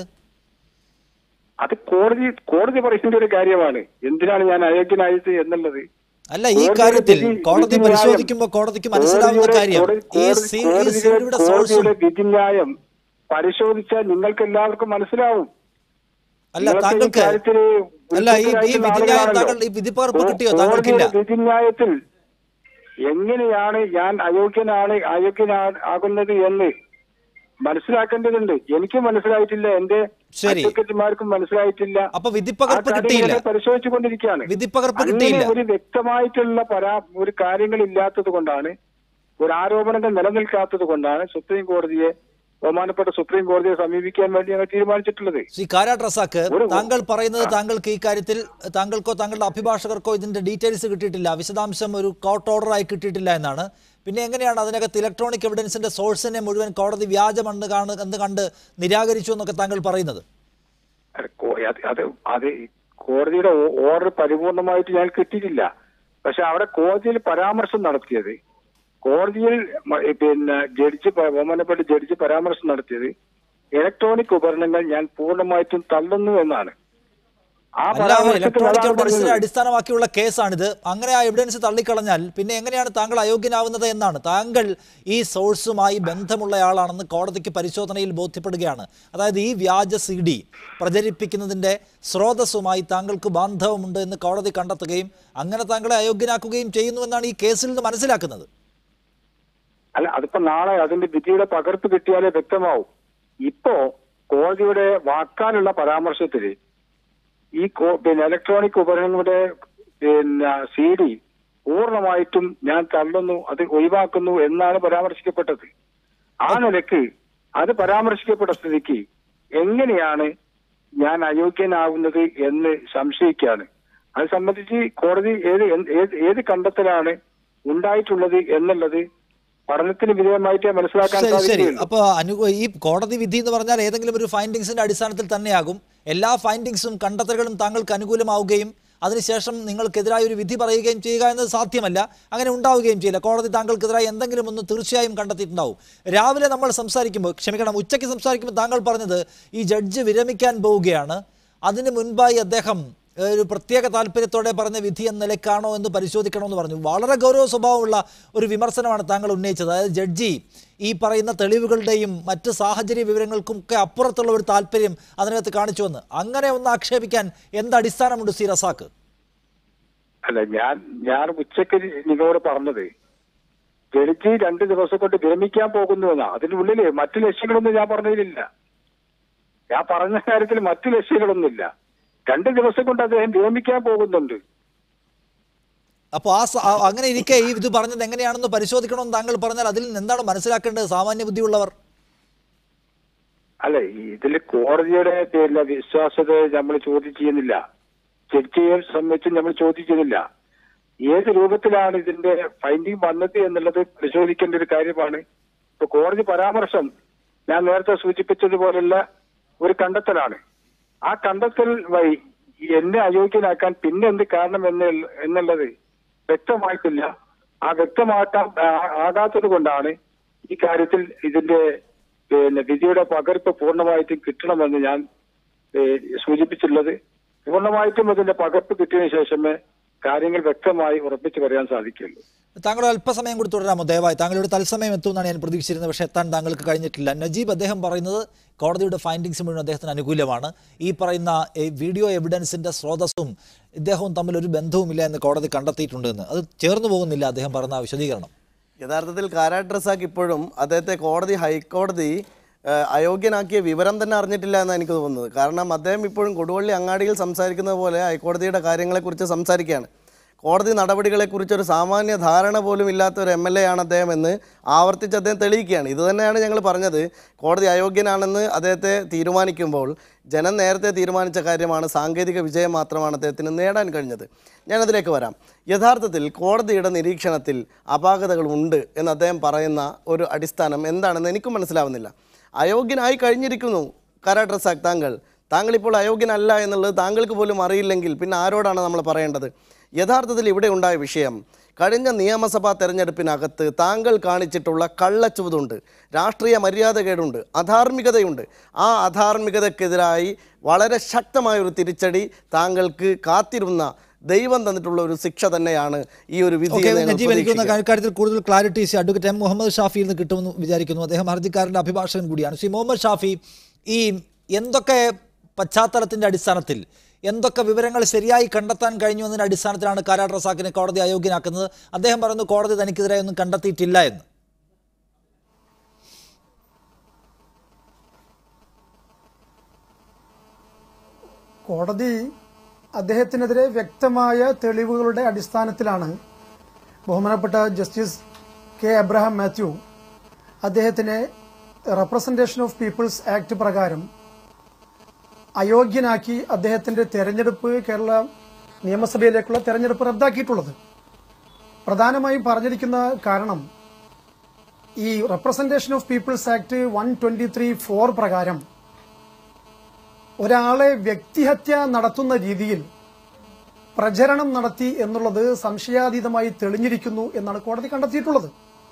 അത് കോടതി കോടതി പറയുന്ന ഒരു കാര്യമാണ് എന്തിനാണ് ഞാൻ അയോഗ്യനായത് എന്നുള്ളത് അല്ല ഈ കോടതിയുടെ കാര്യത്തിൽ വിധി- കോടതി വിധിന്യായം- പരിശോധിക്കുമ്പോൾ കോടതിക്ക് മനസ്സിലാവുന്ന കോടതിയുടെ- കാര്യം കോടതി- ഈ കോടതി- സി- ഈ കോടതിയുടെ- സിഡിയുടെ സോഴ്സും കോടതിയുടെ വിധിന്യായം പരിശോധിച്ചാൽ നിങ്ങൾക്ക് എല്ലാവർക്കും മനസ്സിലാവും അല്ല നിങ്ങൾക്ക് ഈ താങ്കൾക്ക് കാര്യത്തില് അല്ല ഈ ഈ ഉത്സുകരായിട്ടുള്ള വിധിന്യായം ആളുകളാണല്ലോ. താങ്കൾ ഈ വിധിപ്പകർപ്പ് കോ- കിട്ടിയോ താങ്കൾക്കില്ല കോടതിയുടെ വിധിന്യായത്തിൽ എങ്ങനെയാണ് ഞാൻ അയോഗ്യനാണ് അയോഗ്യനാ- ആകുന്നത് എന്ന് മനസ്സിലാക്കേണ്ടതുണ്ട് എനിക്ക് മനസ്സിലായിട്ടില്ല എന്റെ ശരി. അഡ്വക്കറ്റുമാർക്കും മനസ്സിലായിട്ടില്ല അപ്പൊ വിധിപ്പകർപ്പ് കിട്ടിയില്ല പരിശോധിച്ചു കൊണ്ടിരിക്കുകയാണ് വിധിപ്പകർപ്പ് അങ്ങനെ കിട്ടിയില്ല ഒരു വ്യക്തമായിട്ടുള്ള പരാ ഒരു കാര്യങ്ങൾ ഇല്ലാത്തത് കൊണ്ടാണ് ഒരു ആരോപണങ്ങൾ നിലനിൽക്കാത്തത് കൊണ്ടാണ് സുപ്രീം കോടതിയെ ബഹുമാനപ്പെട്ട സുപ്രീം കോടതിയെ സമീപിക്കാൻ വേണ്ടി ഞങ്ങൾ തീരുമാനിച്ചിട്ടുള്ളത് ശ്രീ കാരാട്ട് റസാക്ക് ഒരു- താങ്കൾ പറയുന്നത് താങ്കൾക്ക് ഈ കാര്യത്തിൽ താങ്കൾക്കോ താങ്കളുടെ അഭിഭാഷകർക്കോ ഇതിന്റെ ഡീറ്റെയിൽസ് കിട്ടിയിട്ടില്ല വിശദാംശം ഒരു കോർട്ട് ഓർഡറായി കിട്ടിയിട്ടില്ല എന്നാണ് പിന്നെ എങ്ങനെയാണ് അതിനകത്ത് ഇലക്ട്രോണിക് എവിഡൻസിന്റെ സോഴ്സിനെ മുഴുവൻ കോടതി വ്യാജമെന്ന് കാണു എന്ന് കണ്ട് നിരാകരിച്ചു എന്നൊക്കെ താങ്കൾ പറയുന്നത് അത് കോ- അത് അത് അത് കോടതിയുടെ ഓ- ഓർഡർ പരിപൂർണമായിട്ട് ഞാൻ കിട്ടിയിട്ടില്ല പക്ഷെ അവിടെ കോടതിയിൽ പരാമർശം നടത്തിയത് കോടതിയിൽ മ- പിന്നെ ജഡ്ജി പ- ബഹുമാനപ്പെട്ട ജഡ്ജി പരാമർശം നടത്തിയത് ഇലക്ട്രോണിക് ഉപകരണങ്ങൾ ഞാൻ പൂർണ്ണമായിട്ടും തള്ളുന്നു എന്നാണ് ആ അല്ല പരാമർശത്തിൽ ഇലക്ട്രോണിക് അതാണ് എവിഡൻസിനെ പറഞ്ഞത്. അടിസ്ഥാനമാക്കിയുള്ള കേസാണിത് അങ്ങനെ ആ എവിഡൻസ് തള്ളിക്കളഞ്ഞാൽ പിന്നെ എങ്ങനെയാണ് താങ്കൾ അയോഗ്യനാവുന്നത് എന്നാണ് താങ്കൾ ഈ സോഴ്സുമായി ബന്ധമുള്ളയാളാണെന്ന് കോടതിക്ക് പരിശോധനയിൽ ബോധ്യപ്പെടുകയാണ് അതായത് ഈ വ്യാജ സി ഡി പ്രചരിപ്പിക്കുന്നതിന്റെ സ്രോതസ്സുമായി താങ്കൾക്ക് ബാന്ധവമുണ്ട് എന്ന് കോടതി കണ്ടെത്തുകയും അങ്ങനെ താങ്കളെ അയോഗ്യനാക്കുകയും ചെയ്യുന്നുവെന്നാണ് ഈ കേസിൽ നിന്ന് മനസ്സിലാക്കുന്നത് അല്ല അതിപ്പോ നാളെ അതിന്റെ വിധിയുടെ പകർപ്പ് കിട്ടിയാലേ വ്യക്തമാവും ഇപ്പോ കോടതിയുടെ വാക്കാലുള്ള പരാമർശത്തില് ഈ കോ- പിന്നെ ഇലക്ട്രോണിക് ഉപകരണങ്ങളുടെ പിന്നെ സി ഡി പൂർണ്ണമായിട്ടും ഞാൻ തള്ളുന്നു അത് ഒഴിവാക്കുന്നു എന്നാണ് പരാമർശിക്കപ്പെട്ടത് ആ നിലക്ക് അത് പരാമർശിക്കപ്പെട്ട സ്ഥിതിക്ക് എങ്ങനെയാണ് ഞാൻ അയോഗ്യനാകുന്നത് എന്ന് സംശയിക്കുകയാണ് അത് സംബന്ധിച്ച് കോടതി ഏത് ഏത് ഏത് കണ്ടെത്തലാണ് ഉണ്ടായിട്ടുള്ളത് എന്നുള്ളത് പഠനത്തിന് വിധേയമായിട്ടേ മനസ്സിലാക്കാൻ ശരി ശരി സാധിക്കുകയുള്ളൂ അപ്പോൾ അനു ഈ കോടതി വിധി എന്ന് പറഞ്ഞാൽ ഏതെങ്കിലും ഒരു ഫൈൻഡിങ്സിന്റെ അടിസ്ഥാനത്തിൽ തന്നെയാകും എല്ലാ ഫൈൻഡിങ്സും കണ്ടെത്തലുകളും താങ്കൾക്ക് അനുകൂലമാവുകയും അതിനുശേഷം നിങ്ങൾക്കെതിരായ ഒരു വിധി പറയുകയും ചെയ്യുക എന്നത് സാധ്യമല്ല അങ്ങനെ ഉണ്ടാവുകയും ചെയ്യില്ല കോടതി താങ്കൾക്കെതിരായി എന്തെങ്കിലും ഒന്ന് തീർച്ചയായും കണ്ടെത്തിയിട്ടുണ്ടാവും രാവിലെ നമ്മൾ സംസാരിക്കുമ്പോൾ ക്ഷമിക്കണം ഉച്ചയ്ക്ക് സംസാരിക്കുമ്പോൾ താങ്കൾ പറഞ്ഞത് ഈ ജഡ്ജ് വിരമിക്കാൻ പോവുകയാണ് അതിന് മുൻപായി അദ്ദേഹം ഏഹ്, ഒരു പ്രത്യേക താല്പര്യത്തോടെ പറഞ്ഞ വിധി എന്ന നിലക്കാണോ എന്ന് പരിശോധിക്കണമെന്ന് പറഞ്ഞു വളരെ ഗൗരവ സ്വഭാവമുള്ള ഒരു വിമർശനമാണ് താങ്കൾ ഉന്നയിച്ചത് അതായത് ജഡ്ജി ഈ പറയുന്ന തെളിവുകളുടെയും മറ്റ് സാഹചര്യ വിവരങ്ങൾക്കും ഒക്കെ അപ്പുറത്തുള്ള ഒരു താല്പര്യം അതിനകത്ത് കാണിച്ചുവെന്ന് അങ്ങനെ ഒന്ന് ആക്ഷേപിക്കാൻ എന്ത് അടിസ്ഥാനമുണ്ട് സി റസാക്ക് അല്ല ഞാൻ ഞാൻ ഉച്ചക്ക് നിങ്ങളോട് പറഞ്ഞത് ജഡ്ജി രണ്ട് ദിവസം കൊണ്ട് വിരമിക്കാൻ പോകുന്നു എന്നാ അതിനുള്ളില് മറ്റു ലക്ഷ്യങ്ങളൊന്നും ഞാൻ പറഞ്ഞതിലില്ല ഞാൻ പറഞ്ഞ കാര്യത്തിൽ മറ്റു ലക്ഷ്യങ്ങളൊന്നുമില്ല രണ്ട് ദിവസം കൊണ്ട് അദ്ദേഹം വിരമിക്കാൻ പോകുന്നുണ്ട് അപ്പോൾ ആ സ- ആ- അങ്ങനെ ഇരിക്കെ ഈ ഇത് പറഞ്ഞത് എങ്ങനെയാണെന്ന് പരിശോധിക്കണമെന്ന് താങ്കൾ പറഞ്ഞാൽ അതിൽ നിന്ന് എന്താണ് മനസ്സിലാക്കേണ്ടത് സാമാന്യ ബുദ്ധിയുള്ളവർ അല്ല ഇതിൽ കോടതിയുടെ പിന്നെ വിശ്വാസത നമ്മൾ ചോദ്യം ചെയ്യുന്നില്ല ജഡ്ജിയെ സംബന്ധിച്ച് നമ്മൾ ചോദ്യം ചെയ്യുന്നില്ല ഏത് രൂപത്തിലാണ് ഇതിന്റെ ഫൈൻഡിങ് വന്നത് എന്നുള്ളത് പരിശോധിക്കേണ്ട ഒരു കാര്യമാണ് ഇപ്പൊ കോടതി പരാമർശം ഞാൻ നേരത്തെ സൂചിപ്പിച്ചതുപോലുള്ള ഒരു കണ്ടെത്തലാണ് ആ കണ്ടെത്തൽ വഴി എന്നെ അയോഗ്യനാക്കാൻ പിന്നെ എന്ത് കാരണം എന്ന് എന്നുള്ളത് വ്യക്തമായിട്ടില്ല ആ വ്യക്തമാക്കാൻ ആ- ആകാത്തത് കൊണ്ടാണ് ഈ കാര്യത്തിൽ ഇതിന്റെ പിന്നെ വിധിയുടെ പകർപ്പ് പൂർണ്ണമായിട്ടും കിട്ടണമെന്ന് ഞാൻ ഏഹ്, സൂചിപ്പിച്ചിട്ടുള്ളത് പൂർണ്ണമായിട്ടും അതിന്റെ പകർപ്പ് കിട്ടിയതിനു ശേഷമേ കാര്യങ്ങൾ വ്യക്തമായി ഉറപ്പിച്ചു പറയാൻ സാധിക്കുള്ളൂ താങ്കൾ അല്പസമയം കൂടി തുടരാമോ ദയവായി താങ്കളുടെ തത്സമയം എത്തുമെന്നാണ് ഞാൻ പ്രതീക്ഷിച്ചിരുന്നത് പക്ഷേ എത്താൻ താങ്കൾക്ക് കഴിഞ്ഞിട്ടില്ല നജീബ് അദ്ദേഹം പറയുന്നത് കോടതിയുടെ ഫൈൻഡിങ്സ് മുഴുവൻ അദ്ദേഹത്തിന് അനുകൂലമാണ് ഈ പറയുന്ന ഈ വീഡിയോ എവിഡൻസിന്റെ സ്രോതസ്സും ഇദ്ദേഹവും തമ്മിൽ ഒരു ബന്ധവുമില്ല എന്ന് കോടതി കണ്ടെത്തിയിട്ടുണ്ടെന്ന് അത് ചേർന്നു പോകുന്നില്ല അദ്ദേഹം പറയുന്ന ആ വിശദീകരണം യഥാർത്ഥത്തിൽ കാരാട്ട് റസാഖ് ഇപ്പോഴും അദ്ദേഹത്തെ കോടതി ഹൈക്കോടതി ആ, അയോഗ്യനാക്കിയ വിവരം തന്നെ അറിഞ്ഞിട്ടില്ല എന്നാണ് എനിക്ക് തോന്നുന്നത് കാരണം അദ്ദേഹം ഇപ്പോഴും കൊടുവള്ളി അങ്ങാടിയിൽ സംസാരിക്കുന്നത് പോലെ ഹൈക്കോടതിയുടെ കാര്യങ്ങളെക്കുറിച്ച് സംസാരിക്കുകയാണ് കോടതി നടപടികളെക്കുറിച്ച് ഒരു സാമാന്യ ധാരണ പോലും ഇല്ലാത്ത ഒരു എം എൽ എ ആണ് അദ്ദേഹം എന്ന് ആവർത്തിച്ച് അദ്ദേഹം തെളിയിക്കുകയാണ് ഇത് തന്നെയാണ് ഞങ്ങൾ പറഞ്ഞത് കോടതി അയോഗ്യനാണെന്ന് അദ്ദേഹത്തെ തീരുമാനിക്കുമ്പോൾ ജനം നേരത്തെ തീരുമാനിച്ച കാര്യമാണ് സാങ്കേതിക വിജയം മാത്രമാണ് അദ്ദേഹത്തിന് നേടാൻ കഴിഞ്ഞത് ഞാനതിലേക്ക് വരാം യഥാർത്ഥത്തിൽ കോടതിയുടെ നിരീക്ഷണത്തിൽ അപാകതകൾ ഉണ്ട് എന്ന് അദ്ദേഹം പറയുന്ന ഒരു അടിസ്ഥാനം എന്താണെന്ന് എനിക്കും മനസ്സിലാവുന്നില്ല അയോഗ്യനായി കഴിഞ്ഞിരിക്കുന്നു കരാട്ട് റസാഖ് താങ്കൾ താങ്കൾ ഇപ്പോൾ അയോഗ്യനല്ല എന്നുള്ളത് താങ്കൾക്ക് പോലും അറിയില്ലെങ്കിൽ പിന്നെ ആരോടാണ് നമ്മൾ പറയേണ്ടത് യഥാർത്ഥത്തിൽ ഇവിടെ ഉണ്ടായ വിഷയം കഴിഞ്ഞ നിയമസഭാ തെരഞ്ഞെടുപ്പിനകത്ത് താങ്കൾ കാണിച്ചിട്ടുള്ള കള്ളച്ചുവതുണ്ട് രാഷ്ട്രീയ മര്യാദകേടുണ്ട് അധാർമികതയുണ്ട് ആ അധാർമികതക്കെതിരായി വളരെ ശക്തമായ ഒരു തിരിച്ചടി താങ്കൾക്ക് കാത്തിരുന്ന ദൈവം തന്നിട്ടുള്ള ഒരു ശിക്ഷ തന്നെയാണ് ഈ ഒരു വിധി ഓക്കെ എന്ന് ഞങ്ങൾ നജീബ് എനിക്കൊന്ന് പ്രതീക്ഷിക്കുന്നു. കാര്യത്തിൽ കൂടുതൽ clarity C advocate M Muhammad ഷാഫിയിൽ നിന്ന് കിട്ടുമെന്ന് വിചാരിക്കുന്നു അദ്ദേഹം ഹർജിക്കാരന്റെ അഭിഭാഷകൻ കൂടിയാണ് ശ്രീ മുഹമ്മദ് ഷാഫി ഈ എന്തൊക്കെ പശ്ചാത്തലത്തിന്റെ അടിസ്ഥാനത്തിൽ എന്തൊക്കെ വിവരങ്ങൾ ശരിയായി കണ്ടെത്താൻ കഴിഞ്ഞു എന്നതിന്റെ അടിസ്ഥാനത്തിലാണ് കാരാട്ട് റസാക്കിനെ കോടതി അയോഗ്യനാക്കുന്നത് അദ്ദേഹം പറയുന്നു കോടതി തനിക്കെതിരെ ഒന്നും കണ്ടെത്തിയിട്ടില്ല എന്ന് കോടതി അദ്ദേഹത്തിനെതിരെ വ്യക്തമായ തെളിവുകളുടെ അടിസ്ഥാനത്തിലാണ് ബഹുമാനപ്പെട്ട ജസ്റ്റിസ് കെ അബ്രഹാം മാത്യു അദ്ദേഹത്തിനെ റെപ്രസെൻറ്റേഷൻ ഓഫ് പീപ്പിൾസ് ആക്ട് പ്രകാരം അയോഗ്യനാക്കി അദ്ദേഹത്തിന്റെ തെരഞ്ഞെടുപ്പ് കേരള നിയമസഭയിലേക്കുള്ള തെരഞ്ഞെടുപ്പ് റദ്ദാക്കിയിട്ടുള്ളത് പ്രധാനമായും പറഞ്ഞിരിക്കുന്ന കാരണം ഈ representation of peoples act one twenty three four പ്രകാരം ഒരാളെ വ്യക്തിഹത്യ നടത്തുന്ന രീതിയിൽ പ്രചരണം നടത്തി എന്നുള്ളത് സംശയാതീതമായി തെളിഞ്ഞിരിക്കുന്നു എന്നാണ് കോടതി കണ്ടെത്തിയിട്ടുള്ളത്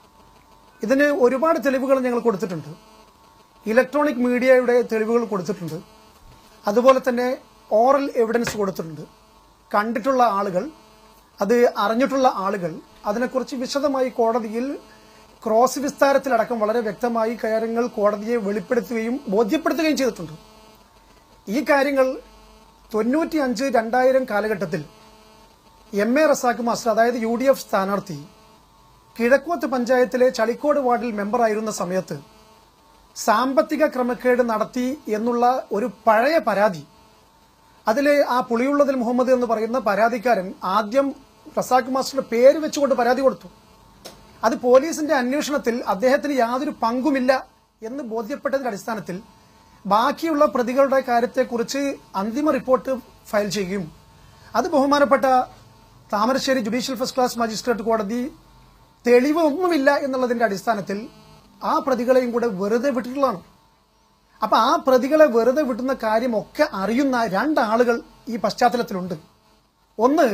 ഇതിന് ഒരുപാട് തെളിവുകൾ ഞങ്ങൾ കൊടുത്തിട്ടുണ്ട് ഇലക്ട്രോണിക് മീഡിയയുടെ തെളിവുകൾ കൊടുത്തിട്ടുണ്ട് അതുപോലെ തന്നെ ഓറൽ എവിഡൻസ് കൊടുത്തിട്ടുണ്ട് കണ്ടിട്ടുള്ള ആളുകൾ അത് അറിഞ്ഞിട്ടുള്ള ആളുകൾ അതിനെക്കുറിച്ച് വിശദമായി കോടതിയിൽ ക്രോസ് വിസ്താരത്തിലടക്കം വളരെ വ്യക്തമായി കാര്യങ്ങൾ കോടതിയെ വെളിപ്പെടുത്തുകയും ബോധ്യപ്പെടുത്തുകയും ചെയ്തിട്ടുണ്ട് ഈ കാര്യങ്ങൾ തൊണ്ണൂറ്റി അഞ്ച് രണ്ടായിരം കാലഘട്ടത്തിൽ എം എ റസാഖ് മാസ്റ്റർ അതായത് യു ഡി എഫ് സ്ഥാനാർത്ഥി കിഴക്കോത്ത് പഞ്ചായത്തിലെ ചളിക്കോട് വാർഡിൽ മെമ്പറായിരുന്ന സമയത്ത് സാമ്പത്തിക ക്രമക്കേട് നടത്തി എന്നുള്ള ഒരു പഴയ പരാതി അതിലെ ആ പുളിയുള്ളതിൽ മുഹമ്മദ് എന്ന് പറയുന്ന പരാതിക്കാരൻ ആദ്യം റസാഖ് മാസ്റ്ററുടെ പേര് വെച്ചുകൊണ്ട് പരാതി കൊടുത്തു അത് പോലീസിന്റെ അന്വേഷണത്തിൽ അദ്ദേഹത്തിന് യാതൊരു പങ്കുമില്ല എന്ന് ബോധ്യപ്പെട്ടതിന്റെ അടിസ്ഥാനത്തിൽ ബാക്കിയുള്ള പ്രതികളുടെ കാര്യത്തെക്കുറിച്ച് അന്തിമ റിപ്പോർട്ട് ഫയൽ ചെയ്യുകയും അത് ബഹുമാനപ്പെട്ട Thamarassery judicial first class magistrate കോടതി തെളിവ് ഒന്നുമില്ല എന്നുള്ളതിന്റെ അടിസ്ഥാനത്തിൽ ആ പ്രതികളെയും കൂടെ വെറുതെ വിട്ടിട്ടുള്ളതാണ് അപ്പൊ ആ പ്രതികളെ വെറുതെ വിട്ടുന്ന കാര്യമൊക്കെ അറിയുന്ന രണ്ടാളുകൾ ഈ പശ്ചാത്തലത്തിലുണ്ട് ഒന്ന്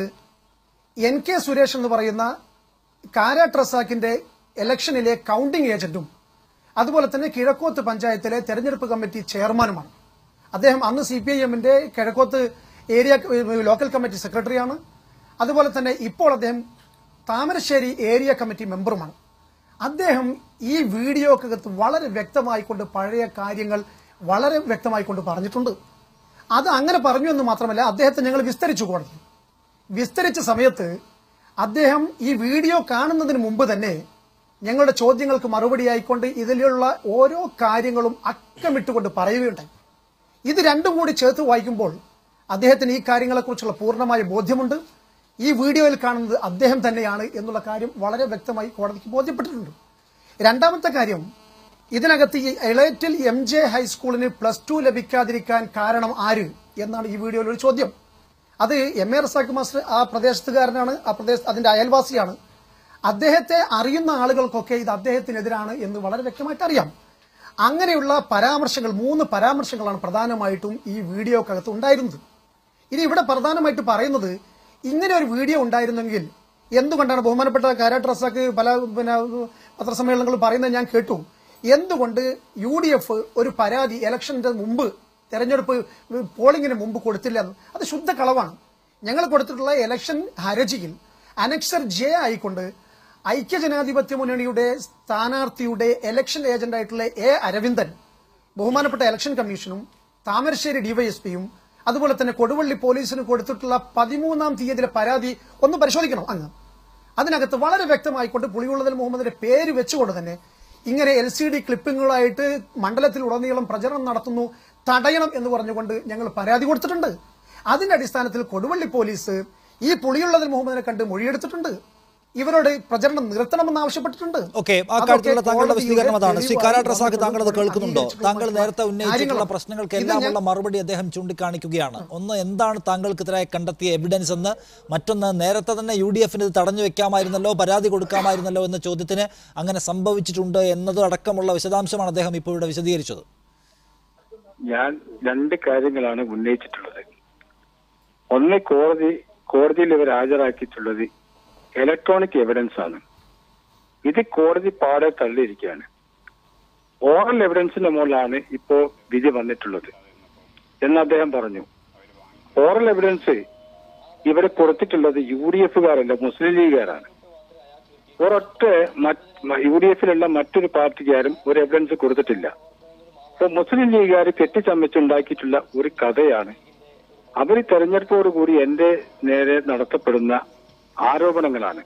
എൻ കെ സുരേഷ് എന്ന് പറയുന്ന കാരാട്ട് റസാക്കിന്റെ ഇലക്ഷനിലെ കൗണ്ടിംഗ് ഏജന്റും അതുപോലെ തന്നെ കിഴക്കോത്ത് പഞ്ചായത്തിലെ തെരഞ്ഞെടുപ്പ് കമ്മിറ്റി ചെയർമാനുമാണ് അദ്ദേഹം അന്ന് സി പി ഐ എമ്മിന്റെ കിഴക്കോത്ത് ഏരിയ ലോക്കൽ കമ്മിറ്റി സെക്രട്ടറിയാണ് അതുപോലെ തന്നെ ഇപ്പോൾ അദ്ദേഹം താമരശ്ശേരി ഏരിയ കമ്മിറ്റി മെമ്പറുമാണ് അദ്ദേഹം ഈ വീഡിയോക്കകത്ത് വളരെ വ്യക്തമായിക്കൊണ്ട് പഴയ കാര്യങ്ങൾ വളരെ വ്യക്തമായിക്കൊണ്ട് പറഞ്ഞിട്ടുണ്ട് അത് അങ്ങനെ പറഞ്ഞു എന്ന് മാത്രമല്ല അദ്ദേഹത്തെ ഞങ്ങൾ വിസ്തരിച്ചു കോടതി വിസ്തരിച്ച സമയത്ത് അദ്ദേഹം ഈ വീഡിയോ കാണുന്നതിന് മുമ്പ് തന്നെ ഞങ്ങളുടെ ചോദ്യങ്ങൾക്ക് മറുപടിയായിക്കൊണ്ട് ഇതിലുള്ള ഓരോ കാര്യങ്ങളും അക്കമിട്ടുകൊണ്ട് പറയുകയുണ്ടായി ഇത് രണ്ടും കൂടി ചേർത്ത് വായിക്കുമ്പോൾ അദ്ദേഹത്തിന് ഈ കാര്യങ്ങളെക്കുറിച്ചുള്ള പൂർണ്ണമായ ബോധ്യമുണ്ട് ഈ വീഡിയോയിൽ കാണുന്നത് അദ്ദേഹം തന്നെയാണ് എന്നുള്ള കാര്യം വളരെ വ്യക്തമായി കോടതിക്ക് ബോധ്യപ്പെട്ടിട്ടുണ്ട് രണ്ടാമത്തെ കാര്യം ഇതിനകത്ത് ഈ എളേറ്റിൽ എം ജെ ഹൈസ്കൂളിന് പ്ലസ് ടു ലഭിക്കാതിരിക്കാൻ കാരണം ആര് എന്നാണ് ഈ വീഡിയോയിൽ ഒരു ചോദ്യം അത് എം എ റസാഖ് മാസ്റ്റർ ആ പ്രദേശത്തുകാരനാണ് ആ പ്രദേശ അതിന്റെ അയൽവാസിയാണ് അദ്ദേഹത്തെ അറിയുന്ന ആളുകൾക്കൊക്കെ ഇത് അദ്ദേഹത്തിനെതിരാണ് എന്ന് വളരെ വ്യക്തമായിട്ട് അറിയാം അങ്ങനെയുള്ള പരാമർശങ്ങൾ മൂന്ന് പരാമർശങ്ങളാണ് പ്രധാനമായിട്ടും ഈ വീഡിയോക്കകത്ത് ഉണ്ടായിരുന്നത് ഇനി ഇവിടെ പ്രധാനമായിട്ട് പറയുന്നത് ഇങ്ങനെ ഒരു വീഡിയോ ഉണ്ടായിരുന്നെങ്കിൽ എന്തുകൊണ്ടാണ് ബഹുമാനപ്പെട്ട കാരാട്ട് റസാക്ക് പല പിന്നെ പത്രസമ്മേളനങ്ങളിൽ പറയുന്നത് ഞാൻ കേട്ടു എന്തുകൊണ്ട് യു ഡി എഫ് ഒരു പരാതി ഇലക്ഷന്റെ മുമ്പ് തെരഞ്ഞെടുപ്പ് പോളിംഗിന് മുമ്പ് കൊടുത്തില്ല എന്ന് അത് ശുദ്ധ കളവാണ് ഞങ്ങൾ കൊടുത്തിട്ടുള്ള ഇലക്ഷൻ ഹരജിയിൽ അനക്സർ ജെ ആയിക്കൊണ്ട് ഐക്യജനാധിപത്യ മുന്നണിയുടെ സ്ഥാനാർത്ഥിയുടെ ഇലക്ഷൻ ഏജന്റായിട്ടുള്ള എ അരവിന്ദൻ ബഹുമാനപ്പെട്ട ഇലക്ഷൻ കമ്മീഷനും താമരശ്ശേരി ഡിവൈഎസ്പിയും അതുപോലെ തന്നെ കൊടുവള്ളി പോലീസിന് കൊടുത്തിട്ടുള്ള പതിമൂന്നാം തീയതിയിലെ പരാതി ഒന്ന് പരിശോധിക്കണം അങ്ങ് അതിനകത്ത് വളരെ വ്യക്തമായിക്കൊണ്ട് പുളിയുള്ളതിൽ മുഹമ്മദിന്റെ പേര് വെച്ചുകൊണ്ട് തന്നെ ഇങ്ങനെ എൽ സി ഡി ക്ലിപ്പിങ്ങുകളായിട്ട് മണ്ഡലത്തിൽ ഉടനീളം പ്രചരണം നടത്തുന്നു തടയണം എന്ന് പറഞ്ഞുകൊണ്ട് ഞങ്ങൾ പരാതി കൊടുത്തിട്ടുണ്ട് അതിന്റെ അടിസ്ഥാനത്തിൽ കൊടുവള്ളി പോലീസ് ഈ പുളിയുള്ളതിൽ മുഹമ്മദിനെ കണ്ട് മൊഴിയെടുത്തിട്ടുണ്ട് ഇവരോട് പ്രചരണം നിർത്തണമെന്ന് ആവശ്യപ്പെട്ടിട്ടുണ്ട് ഓക്കെ ആ അതൊക്കെ കാര്യത്തിലുള്ള താങ്കളുടെ കോടതിയുടെ വിശദീകരണം അതാണ് ശ്രീ തെളിവായി കാരാട്ട് റസാഖ് വന്നിട്ടുള്ള താങ്കൾ അത് കേൾക്കുന്നുണ്ടോ അംഗീകരിച്ചിട്ടുള്ള താങ്കൾ നേരത്തെ ഉന്നയിച്ചിട്ടുള്ള കാര്യങ്ങളാണ്. പ്രശ്നങ്ങൾക്ക് ഇത് എല്ലാമുള്ള ഞാൻ- മറുപടി അദ്ദേഹം ചൂണ്ടിക്കാണിക്കുകയാണ് ഒന്ന് എന്താണ് താങ്കൾക്കെതിരായി കണ്ടെത്തിയ എവിഡൻസ് എന്ന് മറ്റൊന്ന് നേരത്തെ തന്നെ യു ഡി എഫിന് ഇത് തടഞ്ഞു വെക്കാമായിരുന്നല്ലോ പരാതി കൊടുക്കാമായിരുന്നല്ലോ എന്ന ചോദ്യത്തിന് അങ്ങനെ സംഭവിച്ചിട്ടുണ്ട് എന്നതും അടക്കമുള്ള വിശദാംശമാണ് അദ്ദേഹം ഇപ്പോൾ ഇവിടെ വിശദീകരിച്ചത് ഞാൻ രണ്ട് കാര്യങ്ങളാണ് ഉന്നയിച്ചിട്ടുള്ളത് ഒന്ന് കോടതി കോടതിയിൽ ഇവർ ഹാജരാക്കിയിട്ടുള്ളത് ഇലക്ട്രോണിക് എവിഡൻസ് ആണ് ഇത് കോടതി പാടെ തള്ളിയിരിക്കുകയാണ് ഓറൽ എവിഡൻസിന്റെ മുകളിലാണ് ഇപ്പോ വിധി വന്നിട്ടുള്ളത് എന്ന് അദ്ദേഹം പറഞ്ഞു ഓറൽ എവിഡൻസ് ഇവർ കൊടുത്തിട്ടുള്ളത് യു ഡി എഫുകാരല്ല മുസ്ലിം ലീഗുകാരാണ് ഒരൊറ്റ യു ഡി എഫിലുള്ള മറ്റൊരു പാർട്ടിക്കാരും ഒരു എവിഡൻസ് കൊടുത്തിട്ടില്ല അപ്പൊ മുസ്ലിം ലീഗുകാർ കെട്ടിച്ചമച്ചുണ്ടാക്കിയിട്ടുള്ള ഒരു കഥയാണ് അവർ തെരഞ്ഞെടുപ്പോടുകൂടി എന്റെ നേരെ നടത്തപ്പെടുന്ന ആരോപണങ്ങളാണ്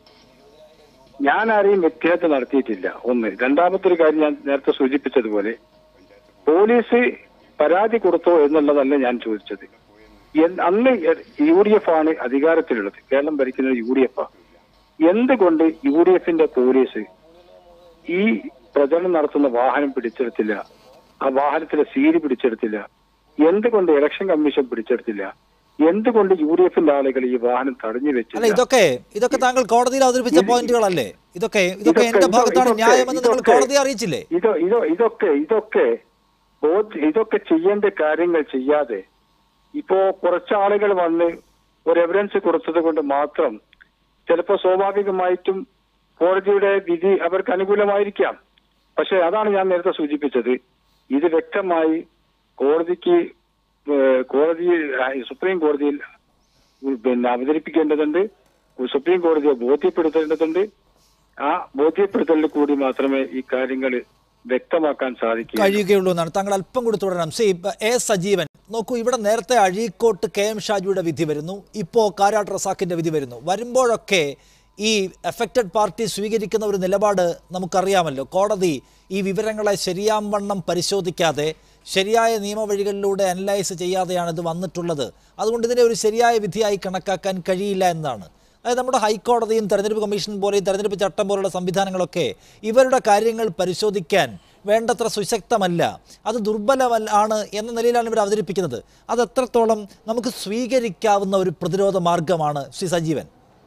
ഞാൻ ആരെയും വ്യത്യാസം നടത്തിയിട്ടില്ല ഒന്ന് രണ്ടാമത്തെ ഒരു കാര്യം ഞാൻ നേരത്തെ സൂചിപ്പിച്ചതുപോലെ പോലീസ് പരാതി കൊടുത്തോ എന്നുള്ളതല്ല ഞാൻ ചോദിച്ചത് എൻ- അന്ന് യു ഡി എഫ് ആണ് അധികാരത്തിലുള്ളത് കേരളം ഭരിക്കുന്നത് യു ഡി എഫ് എന്തുകൊണ്ട് യു ഡി എഫിന്റെ പോലീസ് ഈ പ്രചരണം നടത്തുന്ന വാഹനം പിടിച്ചെടുത്തില്ല ആ വാഹനത്തിലെ സീല് പിടിച്ചെടുത്തില്ല എന്തുകൊണ്ട് ഇലക്ഷൻ കമ്മീഷൻ പിടിച്ചെടുത്തില്ല എന്തുകൊണ്ട് യു ഡി എഫിന്റെ ആളുകൾ ഈ വാഹനം തടഞ്ഞു അല്ല വെച്ചില്ല ഇതൊക്കെ ഇതൊക്കെ താങ്കൾ കോടതിയിൽ അവതരിപ്പിച്ച ഇത് പോയിന്റുകളല്ലേ ഇതൊക്കെ ഇതൊക്കെ ഇതൊക്കെ- എന്റെ ഭാഗത്താണ് ഇതൊക്കെ- ന്യായമെന്ന് നിങ്ങൾ ഇതൊക്കെ- കോടതിയെ അറിയിച്ചില്ലേ ഇതോ ഇതോ ഇതൊക്കെ ഇതൊക്കെ ബോധ- ഇതൊക്കെ ചെയ്യേണ്ട കാര്യങ്ങൾ ചെയ്യാതെ ഇപ്പോ കുറച്ചാളുകൾ വന്ന് ഒരു എവിഡൻസ് കൊടുത്തത് കൊണ്ട് മാത്രം ചിലപ്പോ സ്വാഭാവികമായിട്ടും കോടതിയുടെ വിധി അവർക്ക് അനുകൂലമായിരിക്കാം പക്ഷെ അതാണ് ഞാൻ നേരത്തെ സൂചിപ്പിച്ചത് ഇത് വ്യക്തമായി കോടതിക്ക് ഏഹ് കോടതിയിൽ ആ, സുപ്രീം കോടതിയിൽ പിന്നെ അവതരിപ്പിക്കേണ്ടതുണ്ട് സുപ്രീം കോടതിയെ ബോധ്യപ്പെടുത്തേണ്ടതുണ്ട് ആ ബോധ്യപ്പെടുത്തലിൽ കൂടി മാത്രമേ ഈ കാര്യങ്ങൾ വ്യക്തമാക്കാൻ സാധിക്കൂ കഴിയുകയുള്ളൂ എന്നാണ് താങ്കൾ അല്പം കൂടി തുടരണം സി എ സജീവൻ നോക്കൂ ഇവിടെ നേരത്തെ അഴീക്കോട്ട് കെ എം ഷാജിയുടെ വിധി വരുന്നു ഇപ്പോൾ കാരാട്ട് റസാക്കിന്റെ വിധി വരുന്നു വരുമ്പോഴൊക്കെ ഈ എഫക്റ്റഡ് പാർട്ടി സ്വീകരിക്കുന്ന ഒരു നിലപാട് നമുക്കറിയാമല്ലോ കോടതി ഈ വിവരങ്ങളെ ശരിയാംവണ്ണം പരിശോധിക്കാതെ ശരിയായ നിയമവഴികളിലൂടെ അനലൈസ് ചെയ്യാതെയാണ് ഇത് വന്നിട്ടുള്ളത് അതുകൊണ്ട് ഇതിനെ ഒരു ശരിയായ വിധിയായി കണക്കാക്കാൻ കഴിയില്ല എന്നാണ് അതായത് നമ്മുടെ ഹൈക്കോടതിയും തെരഞ്ഞെടുപ്പ് കമ്മീഷൻ പോലെയും തെരഞ്ഞെടുപ്പ് ചട്ടം പോലുള്ള സംവിധാനങ്ങളൊക്കെ ഇവരുടെ കാര്യങ്ങൾ പരിശോധിക്കാൻ വേണ്ടത്ര സുശക്തമല്ല അത് ദുർബലമല്ല ആണ് എന്ന നിലയിലാണ് ഇവർ അവതരിപ്പിക്കുന്നത് അത് എത്രത്തോളം നമുക്ക് സ്വീകരിക്കാവുന്ന ഒരു പ്രതിരോധ മാർഗമാണ് ശ്രീ സജീവൻ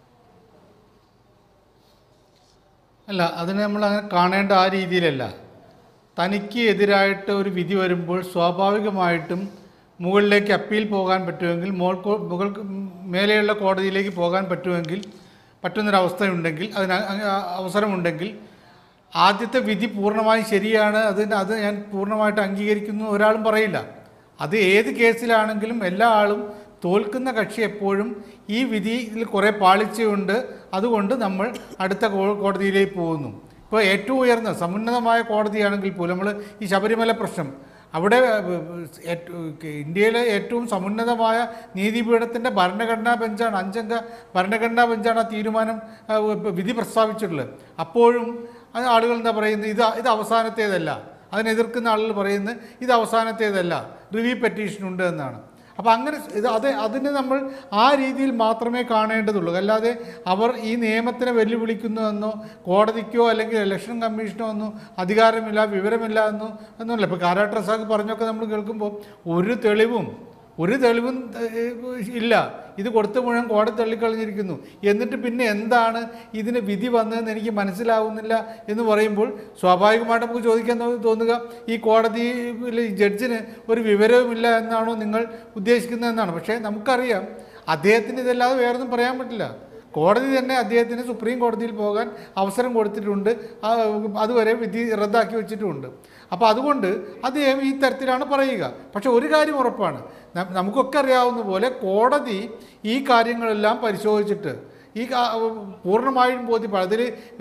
അല്ല അതിനെ നമ്മൾ അങ്ങനെ കാണേണ്ട ആ രീതിയിലല്ല തനിക്ക് എതിരായിട്ട് ഒരു വിധി വരുമ്പോൾ സ്വാഭാവികമായിട്ടും മുകളിലേക്ക് അപ്പീൽ പോകാൻ പറ്റുമെങ്കിൽ മോൾ കോ- മുകൾ മേലെയുള്ള കോടതിയിലേക്ക് പോകാൻ പറ്റുമെങ്കിൽ പറ്റുന്നൊരവസ്ഥയുണ്ടെങ്കിൽ അതിന് അ- അ- അവസരമുണ്ടെങ്കിൽ ആദ്യത്തെ വിധി പൂർണ്ണമായും ശരിയാണ് അതിന് അത് ഞാൻ പൂർണ്ണമായിട്ട് അംഗീകരിക്കുന്നു ഒരാളും പറയില്ല അത് ഏത് കേസിലാണെങ്കിലും എല്ലാ ആളും തോൽക്കുന്ന കക്ഷി എപ്പോഴും ഈ വിധിയിൽ കുറേ പാളിച്ചയുണ്ട് അതുകൊണ്ട് നമ്മൾ അടുത്ത കോ- കോടതിയിലേക്ക് പോകുന്നു ഇപ്പോൾ ഏറ്റവും ഉയർന്ന സമുന്നതമായ കോടതിയാണെങ്കിൽ പോലും നമ്മൾ ഈ ശബരിമല പ്രശ്നം അവിടെ ഏഹ്, ഏറ്റ- ഇന്ത്യയിലെ ഏറ്റവും സമുന്നതമായ നീതിപീഠത്തിൻ്റെ ഭരണഘടനാ ബെഞ്ചാണ് അഞ്ചംഗ ഭരണഘടനാ ബെഞ്ചാണ് ആ തീരുമാനം ആ, വിധി പ്രസ്താവിച്ചിട്ടുള്ളത് അപ്പോഴും അത് ആളുകൾ എന്താ പറയുന്നത് ഇത് ഇത് അവസാനത്തേതല്ല അതിനെ എതിർക്കുന്ന ആളുകൾ പറയുന്നത് ഇത് അവസാനത്തേതല്ല റിവ്യൂ പെറ്റീഷൻ ഉണ്ട് എന്നാണ് അപ്പോൾ അങ്ങനെ ഇത് അത് അതിനെ നമ്മൾ ആ രീതിയിൽ മാത്രമേ കാണേണ്ടതുള്ളൂ അല്ലാതെ അവർ ഈ നിയമത്തിനെ വെല്ലുവിളിക്കുന്നു എന്നോ കോടതിക്കോ അല്ലെങ്കിൽ ഇലക്ഷൻ കമ്മീഷനോ ഒന്നും അധികാരമില്ല വിവരമില്ല എന്നോ എന്നല്ല ഇപ്പോൾ കാരാട്ട് റസാഖ് പറഞ്ഞൊക്കെ നമ്മൾ കേൾക്കുമ്പോൾ ഒരു തെളിവും ഒരു തെളിവും ഏഹ്, ഇല്ല ഇത് കൊടുത്ത മുഴുവൻ കോടതി തള്ളിക്കളഞ്ഞിരിക്കുന്നു എന്നിട്ട് പിന്നെ എന്താണ് ഇതിന് വിധി വന്നതെന്ന് എനിക്ക് മനസ്സിലാവുന്നില്ല എന്ന് പറയുമ്പോൾ സ്വാഭാവികമായിട്ട് നമുക്ക് ചോദിക്കാൻ തോ- തോന്നുക ഈ കോടതിയിൽ ഈ ജഡ്ജിന് ഒരു വിവരവുമില്ല എന്നാണോ നിങ്ങൾ ഉദ്ദേശിക്കുന്നതെന്നാണ് പക്ഷേ നമുക്കറിയാം അദ്ദേഹത്തിന് ഇതല്ലാതെ വേറൊന്നും പറയാൻ പറ്റില്ല കോടതി തന്നെ അദ്ദേഹത്തിന് സുപ്രീം കോടതിയിൽ പോകാൻ അവസരം കൊടുത്തിട്ടുണ്ട് ആ, അതുവരെ വിധി റദ്ദാക്കി വെച്ചിട്ടുമുണ്ട് അപ്പോൾ അതുകൊണ്ട് അദ്ദേഹം ഈ തരത്തിലാണ് പറയുക പക്ഷെ ഒരു കാര്യം ഉറപ്പാണ് ന- നമുക്കൊക്കെ അറിയാവുന്ന പോലെ കോടതി ഈ കാര്യങ്ങളെല്ലാം പരിശോധിച്ചിട്ട് ഈ കാ- പൂർണ്ണമായും ബോധ്യപ്പെടും അതിൽ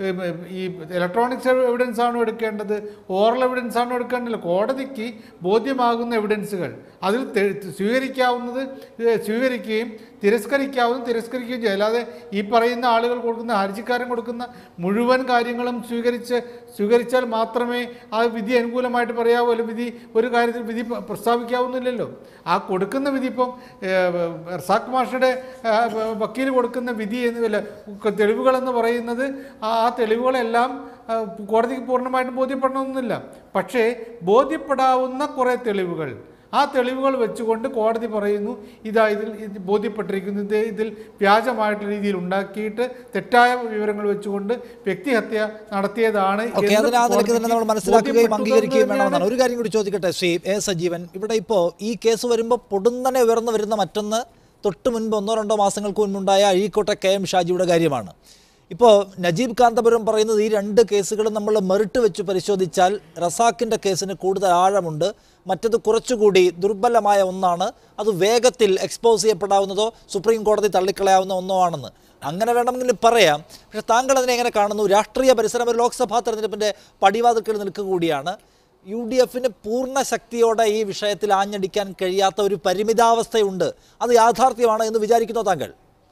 ഈ ഇലക്ട്രോണിക്സ് എവിഡൻസ് ആണോ എടുക്കേണ്ടത് ഓറൽ എവിഡൻസ് ആണോ എടുക്കേണ്ടത് കോടതിക്ക് ബോധ്യമാകുന്ന എവിഡൻസുകൾ അതിൽ തെ- സ്വീകരിക്കാവുന്നത് ഏഹ് സ്വീകരിക്കുകയും തിരസ്കരിക്കാവുന്നത് തിരസ്കരിക്കുകയും ചെയ്യും അല്ലാതെ ഈ പറയുന്ന ആളുകൾ കൊടുക്കുന്ന ഹർജിക്കാരൻ കൊടുക്കുന്ന മുഴുവൻ കാര്യങ്ങളും സ്വീകരിച്ച് സ്വീകരിച്ചാൽ മാത്രമേ ആ വിധി അനുകൂലമായിട്ട് പറയാവൂ അല്ലെങ്കിൽ വിധി ഒരു കാര്യത്തിൽ വിധി പ്ര- പ്രസ്താവിക്കാവുന്നില്ലല്ലോ ആ കൊടുക്കുന്ന വിധി ഇപ്പം ഏഹ്, റസാഖ് മാഷയുടെ ഏഹ്, വക്കീൽ കൊടുക്കുന്ന വിധി എന്ന് അല്ല തെളിവുകളെന്ന് പറയുന്നത് ആ ആ തെളിവുകളെല്ലാം ആ, കോടതിക്ക് പൂർണ്ണമായിട്ടും ബോധ്യപ്പെടണമെന്നില്ല പക്ഷേ ബോധ്യപ്പെടാവുന്ന കുറേ തെളിവുകൾ ആ തെളിവുകൾ വെച്ചുകൊണ്ട് കോടതി പറയുന്നു ഇതാ ഇതിൽ ഇത് ബോധ്യപ്പെട്ടിരിക്കുന്നു ഇത് ഇതിൽ വ്യാജമായിട്ടുള്ള രീതിയിൽ ഉണ്ടാക്കിയിട്ട് തെറ്റായ വിവരങ്ങൾ വെച്ചുകൊണ്ട് വ്യക്തിഹത്യ നടത്തിയതാണ് ഓക്കെ എന്ന് അതിന് ആ നിലയ്ക്ക് തന്നെ നമ്മൾ കോടതിക്ക് മനസ്സിലാക്കുകയും ബോധ്യപ്പെട്ടു അംഗീകരിക്കുകയും എന്ന് വേണമെന്നാണ് ഒരു കാര്യം കൂടി ചോദിക്കട്ടെ ശ്രീ എ സജീവൻ ഇവിടെ ഇപ്പോൾ ഈ കേസ് വരുമ്പോൾ പൊടുന്നനെ ഉയർന്നു വരുന്ന മറ്റൊന്ന് തൊട്ട് മുൻപ് ഒന്നോ രണ്ടോ മാസങ്ങൾക്ക് മുൻപുണ്ടായ അഴീക്കോട്ടെ കെ എം ഷാജിയുടെ കാര്യമാണ് ഇപ്പോൾ നജീബ് കാന്തപുരം പറയുന്നത് ഈ രണ്ട് കേസുകളും നമ്മൾ മെറിറ്റ് വെച്ച് പരിശോധിച്ചാൽ റസാക്കിൻ്റെ കേസിന് കൂടുതൽ ആഴമുണ്ട് മറ്റത് കുറച്ചുകൂടി ദുർബലമായ ഒന്നാണ് അത് വേഗത്തിൽ എക്സ്പോസ് ചെയ്യപ്പെടാവുന്നതോ സുപ്രീം കോടതി തള്ളിക്കളയാവുന്ന ഒന്നോ ആണെന്ന് അങ്ങനെ വേണമെങ്കിൽ പറയാം പക്ഷെ താങ്കൾ അതിനെ എങ്ങനെ കാണുന്നു രാഷ്ട്രീയ പരിസരം ഒരു ലോക്സഭാ തെരഞ്ഞെടുപ്പിൻ്റെ പടിവാതിൽക്കൽ നിൽക്കുക കൂടിയാണ് യു ഡി എഫിന് പൂർണ്ണ ശക്തിയോടെ ഈ വിഷയത്തിൽ ആഞ്ഞടിക്കാൻ കഴിയാത്ത ഒരു പരിമിതാവസ്ഥയുണ്ട് അത് യാഥാർത്ഥ്യമാണ് എന്ന് വിചാരിക്കുന്നോ താങ്കൾ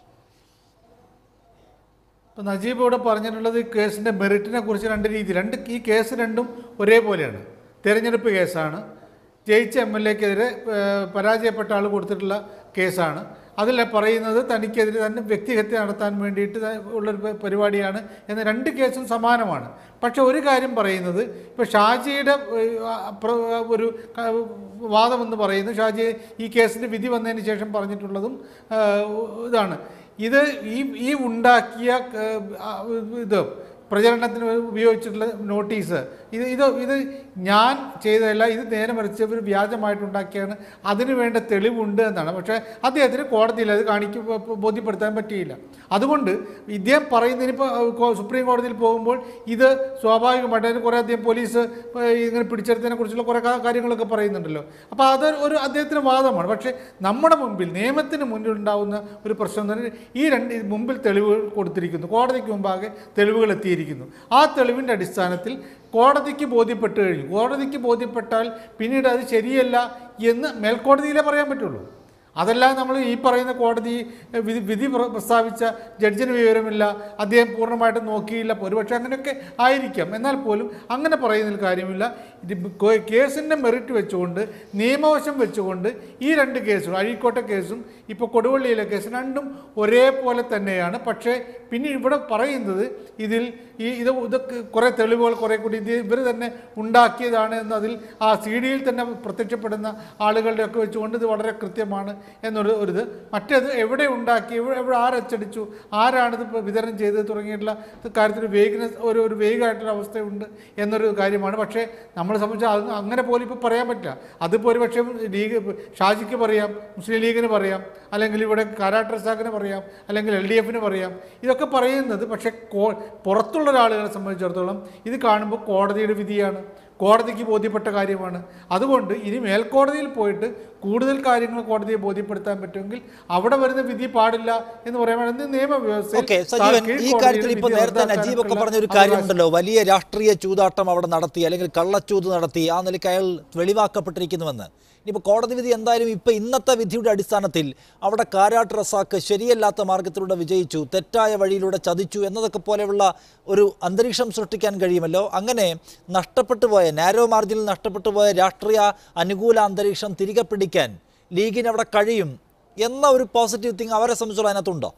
ഇപ്പം നജീബ് ഇവിടെ പറഞ്ഞിട്ടുള്ളത് ഈ കേസിൻ്റെ മെറിറ്റിനെ കുറിച്ച് രണ്ട് രീതി രണ്ട് ഈ കേസ് രണ്ടും ഒരേപോലെയാണ് തിരഞ്ഞെടുപ്പ് കേസാണ് ജയിച്ച എം എൽ എക്കെതിരെ പരാജയപ്പെട്ട ആൾ കൊടുത്തിട്ടുള്ള കേസാണ് അതിൽ പറയുന്നത് തനിക്കെതിരെ തന്നെ വ്യക്തിഹത്യ നടത്താൻ വേണ്ടിയിട്ട് ത- ഉള്ളൊരു പ- പരിപാടിയാണ് എന്ന രണ്ട് കേസും സമാനമാണ് പക്ഷെ ഒരു കാര്യം പറയുന്നത് ഇപ്പോൾ ഷാജിയുടെ ഏഹ്, ആ, പ്ര- ഒരു ക- വാദമെന്ന് പറയുന്നത് ഷാജി ഈ കേസിൻ്റെ വിധി വന്നതിന് ശേഷം പറഞ്ഞിട്ടുള്ളതും ആ, ഇതാണ് ഇത് ഈ ഈ ഉണ്ടാക്കിയ ഏഹ്, ആ, ഇത് പ്രചരണത്തിന് ഉപയോഗിച്ചിട്ടുള്ള നോട്ടീസ് ഇത് ഇത് ഇത് ഞാൻ ചെയ്തതല്ല ഇത് നേരെ മറിച്ച് ഇവർ വ്യാജമായിട്ടുണ്ടാക്കിയാണ് അതിന് വേണ്ട തെളിവുണ്ട് എന്നാണ് പക്ഷേ അദ്ദേഹത്തിന് കോടതിയിൽ അത് കാണിക്കും ബോധ്യപ്പെടുത്താൻ പറ്റിയില്ല അതുകൊണ്ട് ഇദ്ദേഹം പറയുന്നതിനിപ്പോൾ സുപ്രീം കോടതിയിൽ പോകുമ്പോൾ ഇത് സ്വാഭാവികമായിട്ട് അതിന് കുറേ അധികം പോലീസ് ഏഹ്, ഇങ്ങനെ പിടിച്ചെടുത്തതിനെ കുറിച്ചുള്ള കുറേ കാ- കാര്യങ്ങളൊക്കെ പറയുന്നുണ്ടല്ലോ അപ്പോൾ അത് ഒരു അദ്ദേഹത്തിന് വാദമാണ് പക്ഷേ നമ്മുടെ മുമ്പിൽ നിയമത്തിന് മുന്നിൽ ഉണ്ടാവുന്ന ഒരു പ്രശ്നം എന്ന് പറഞ്ഞാൽ ഈ രണ്ട് ഇത് മുമ്പിൽ തെളിവുകൾ കൊടുത്തിരിക്കുന്നു കോടതിക്ക് മുമ്പാകെ തെളിവുകൾ എത്തിയിരിക്കുന്നു ആ തെളിവിൻ്റെ അടിസ്ഥാനത്തിൽ കോടതിക്ക് ബോധ്യപ്പെട്ട് കഴിഞ്ഞു കോടതിക്ക് ബോധ്യപ്പെട്ടാൽ പിന്നീട് അത് ശരിയല്ല എന്ന് മേൽക്കോടതിയിലേ പറയാൻ പറ്റുള്ളൂ അതല്ല നമ്മൾ ഈ പറയുന്ന കോടതി എഹ്, വിധി വിധി പ്ര- പ്രസ്താവിച്ച ജഡ്ജിന് വിവരമില്ല അദ്ദേഹം പൂർണ്ണമായിട്ടും നോക്കിയില്ല ഒരുപക്ഷെ അങ്ങനെയൊക്കെ ആയിരിക്കാം എന്നാൽ പോലും അങ്ങനെ പറയുന്നതിൽ കാര്യമില്ല ഇത് കോ- കേസിൻ്റെ മെറിറ്റ് വെച്ചുകൊണ്ട് നിയമവശം വെച്ചുകൊണ്ട് ഈ രണ്ട് കേസും അഴീക്കോട്ടെ കേസും ഇപ്പോൾ കൊടുവള്ളിയിലെ കേസും രണ്ടും ഒരേപോലെ തന്നെയാണ് പക്ഷേ പിന്നെ ഇവിടെ പറയുന്നത് ഇതിൽ ഈ ഇത് ഇതൊക്കെ കുറേ തെളിവുകൾ കുറേ കൂടി ഇത് ഇവർ തന്നെ ഉണ്ടാക്കിയതാണ് എന്നതിൽ ആ സി ഡിയിൽ തന്നെ പ്രത്യക്ഷപ്പെടുന്ന ആളുകളുടെ ഒക്കെ വെച്ചുകൊണ്ട് ഇത് വളരെ കൃത്യമാണ് എന്നൊരു ഒരു ഇത് മറ്റേത് എവിടെ ഉണ്ടാക്കി എവിടെ എവിടെ ആരച്ചടിച്ചു ആരാണിത് ഇപ്പോൾ വിതരണം ചെയ്തത് തുടങ്ങിയിട്ടുള്ള കാര്യത്തിൽ വേഗനസ് ഒരു ഒരു വേഗമായിട്ടൊരു അവസ്ഥയുണ്ട് എന്നൊരു കാര്യമാണ് പക്ഷേ നമ്മളെ സംബന്ധിച്ച് അത് അങ്ങനെ പോലും ഇപ്പോൾ പറയാൻ പറ്റില്ല അതിപ്പോൾ ഒരു പക്ഷേ ലീഗ് ഷാജിക്ക് പറയാം മുസ്ലിം ലീഗിന് പറയാം അല്ലെങ്കിൽ ഇവിടെ കാരാട്ട് റസാഖിന് പറയാം അല്ലെങ്കിൽ എൽ ഡി എഫിന് പറയാം ഇതൊക്കെ പറയുന്നത് പക്ഷേ കോ പുറത്തുള്ള ഒരാളുകളെ സംബന്ധിച്ചിടത്തോളം ഇത് കാണുമ്പോൾ കോടതിയുടെ വിധിയാണ് കോടതിക്ക് ബോധ്യപ്പെട്ട കാര്യമാണ് അതുകൊണ്ട് ഇനി മേൽക്കോടതിയിൽ പോയിട്ട് കൂടുതൽ കാര്യങ്ങൾ കോടതിയെ ബോധ്യപ്പെടുത്താൻ പറ്റുമെങ്കിൽ അവിടെ വരുന്ന വിധി പാടില്ല എന്ന് പറയുമ്പോൾ ഓക്കെ നിയമവ്യവസ്ഥയിൽ സജീവൻ ഈ കീഴ്ക്കോടതിയുടെ കാര്യത്തിൽ ഇപ്പോൾ വിധി നേരത്തെ നജീബ് ഒക്കെ റദ്ദാക്കാനൊക്കെയുള്ള പറഞ്ഞ ഒരു അവകാശം കാര്യമുണ്ടല്ലോ വലിയ രാഷ്ട്രീയ ചൂതാട്ടം അവിടെ നടത്തി അല്ലെങ്കിൽ കള്ളച്ചൂത് നടത്തി ആ നിലയ്ക്ക് അയാൾ വെളിവാക്കപ്പെട്ടിരിക്കുന്നുവെന്ന് ഇനിയിപ്പോൾ കോടതി വിധി എന്തായാലും ഇപ്പോൾ ഇന്നത്തെ വിധിയുടെ അടിസ്ഥാനത്തിൽ അവിടെ കാരാട്ട് റസാക്ക് ശരിയല്ലാത്ത മാർഗത്തിലൂടെ വിജയിച്ചു തെറ്റായ വഴിയിലൂടെ ചതിച്ചു എന്നതൊക്കെ പോലെയുള്ള ഒരു അന്തരീക്ഷം സൃഷ്ടിക്കാൻ കഴിയുമല്ലോ അങ്ങനെ നഷ്ടപ്പെട്ടു പോയ നാരോ മാർജിനിൽ നഷ്ടപ്പെട്ടു പോയ രാഷ്ട്രീയ അനുകൂല അന്തരീക്ഷം തിരികെ പിടിക്കാൻ ലീഗിന് അവിടെ കഴിയും എന്ന ഒരു പോസിറ്റീവ് തിങ് അവരെ സംബന്ധിച്ചോളം അതിനകത്തുണ്ടോ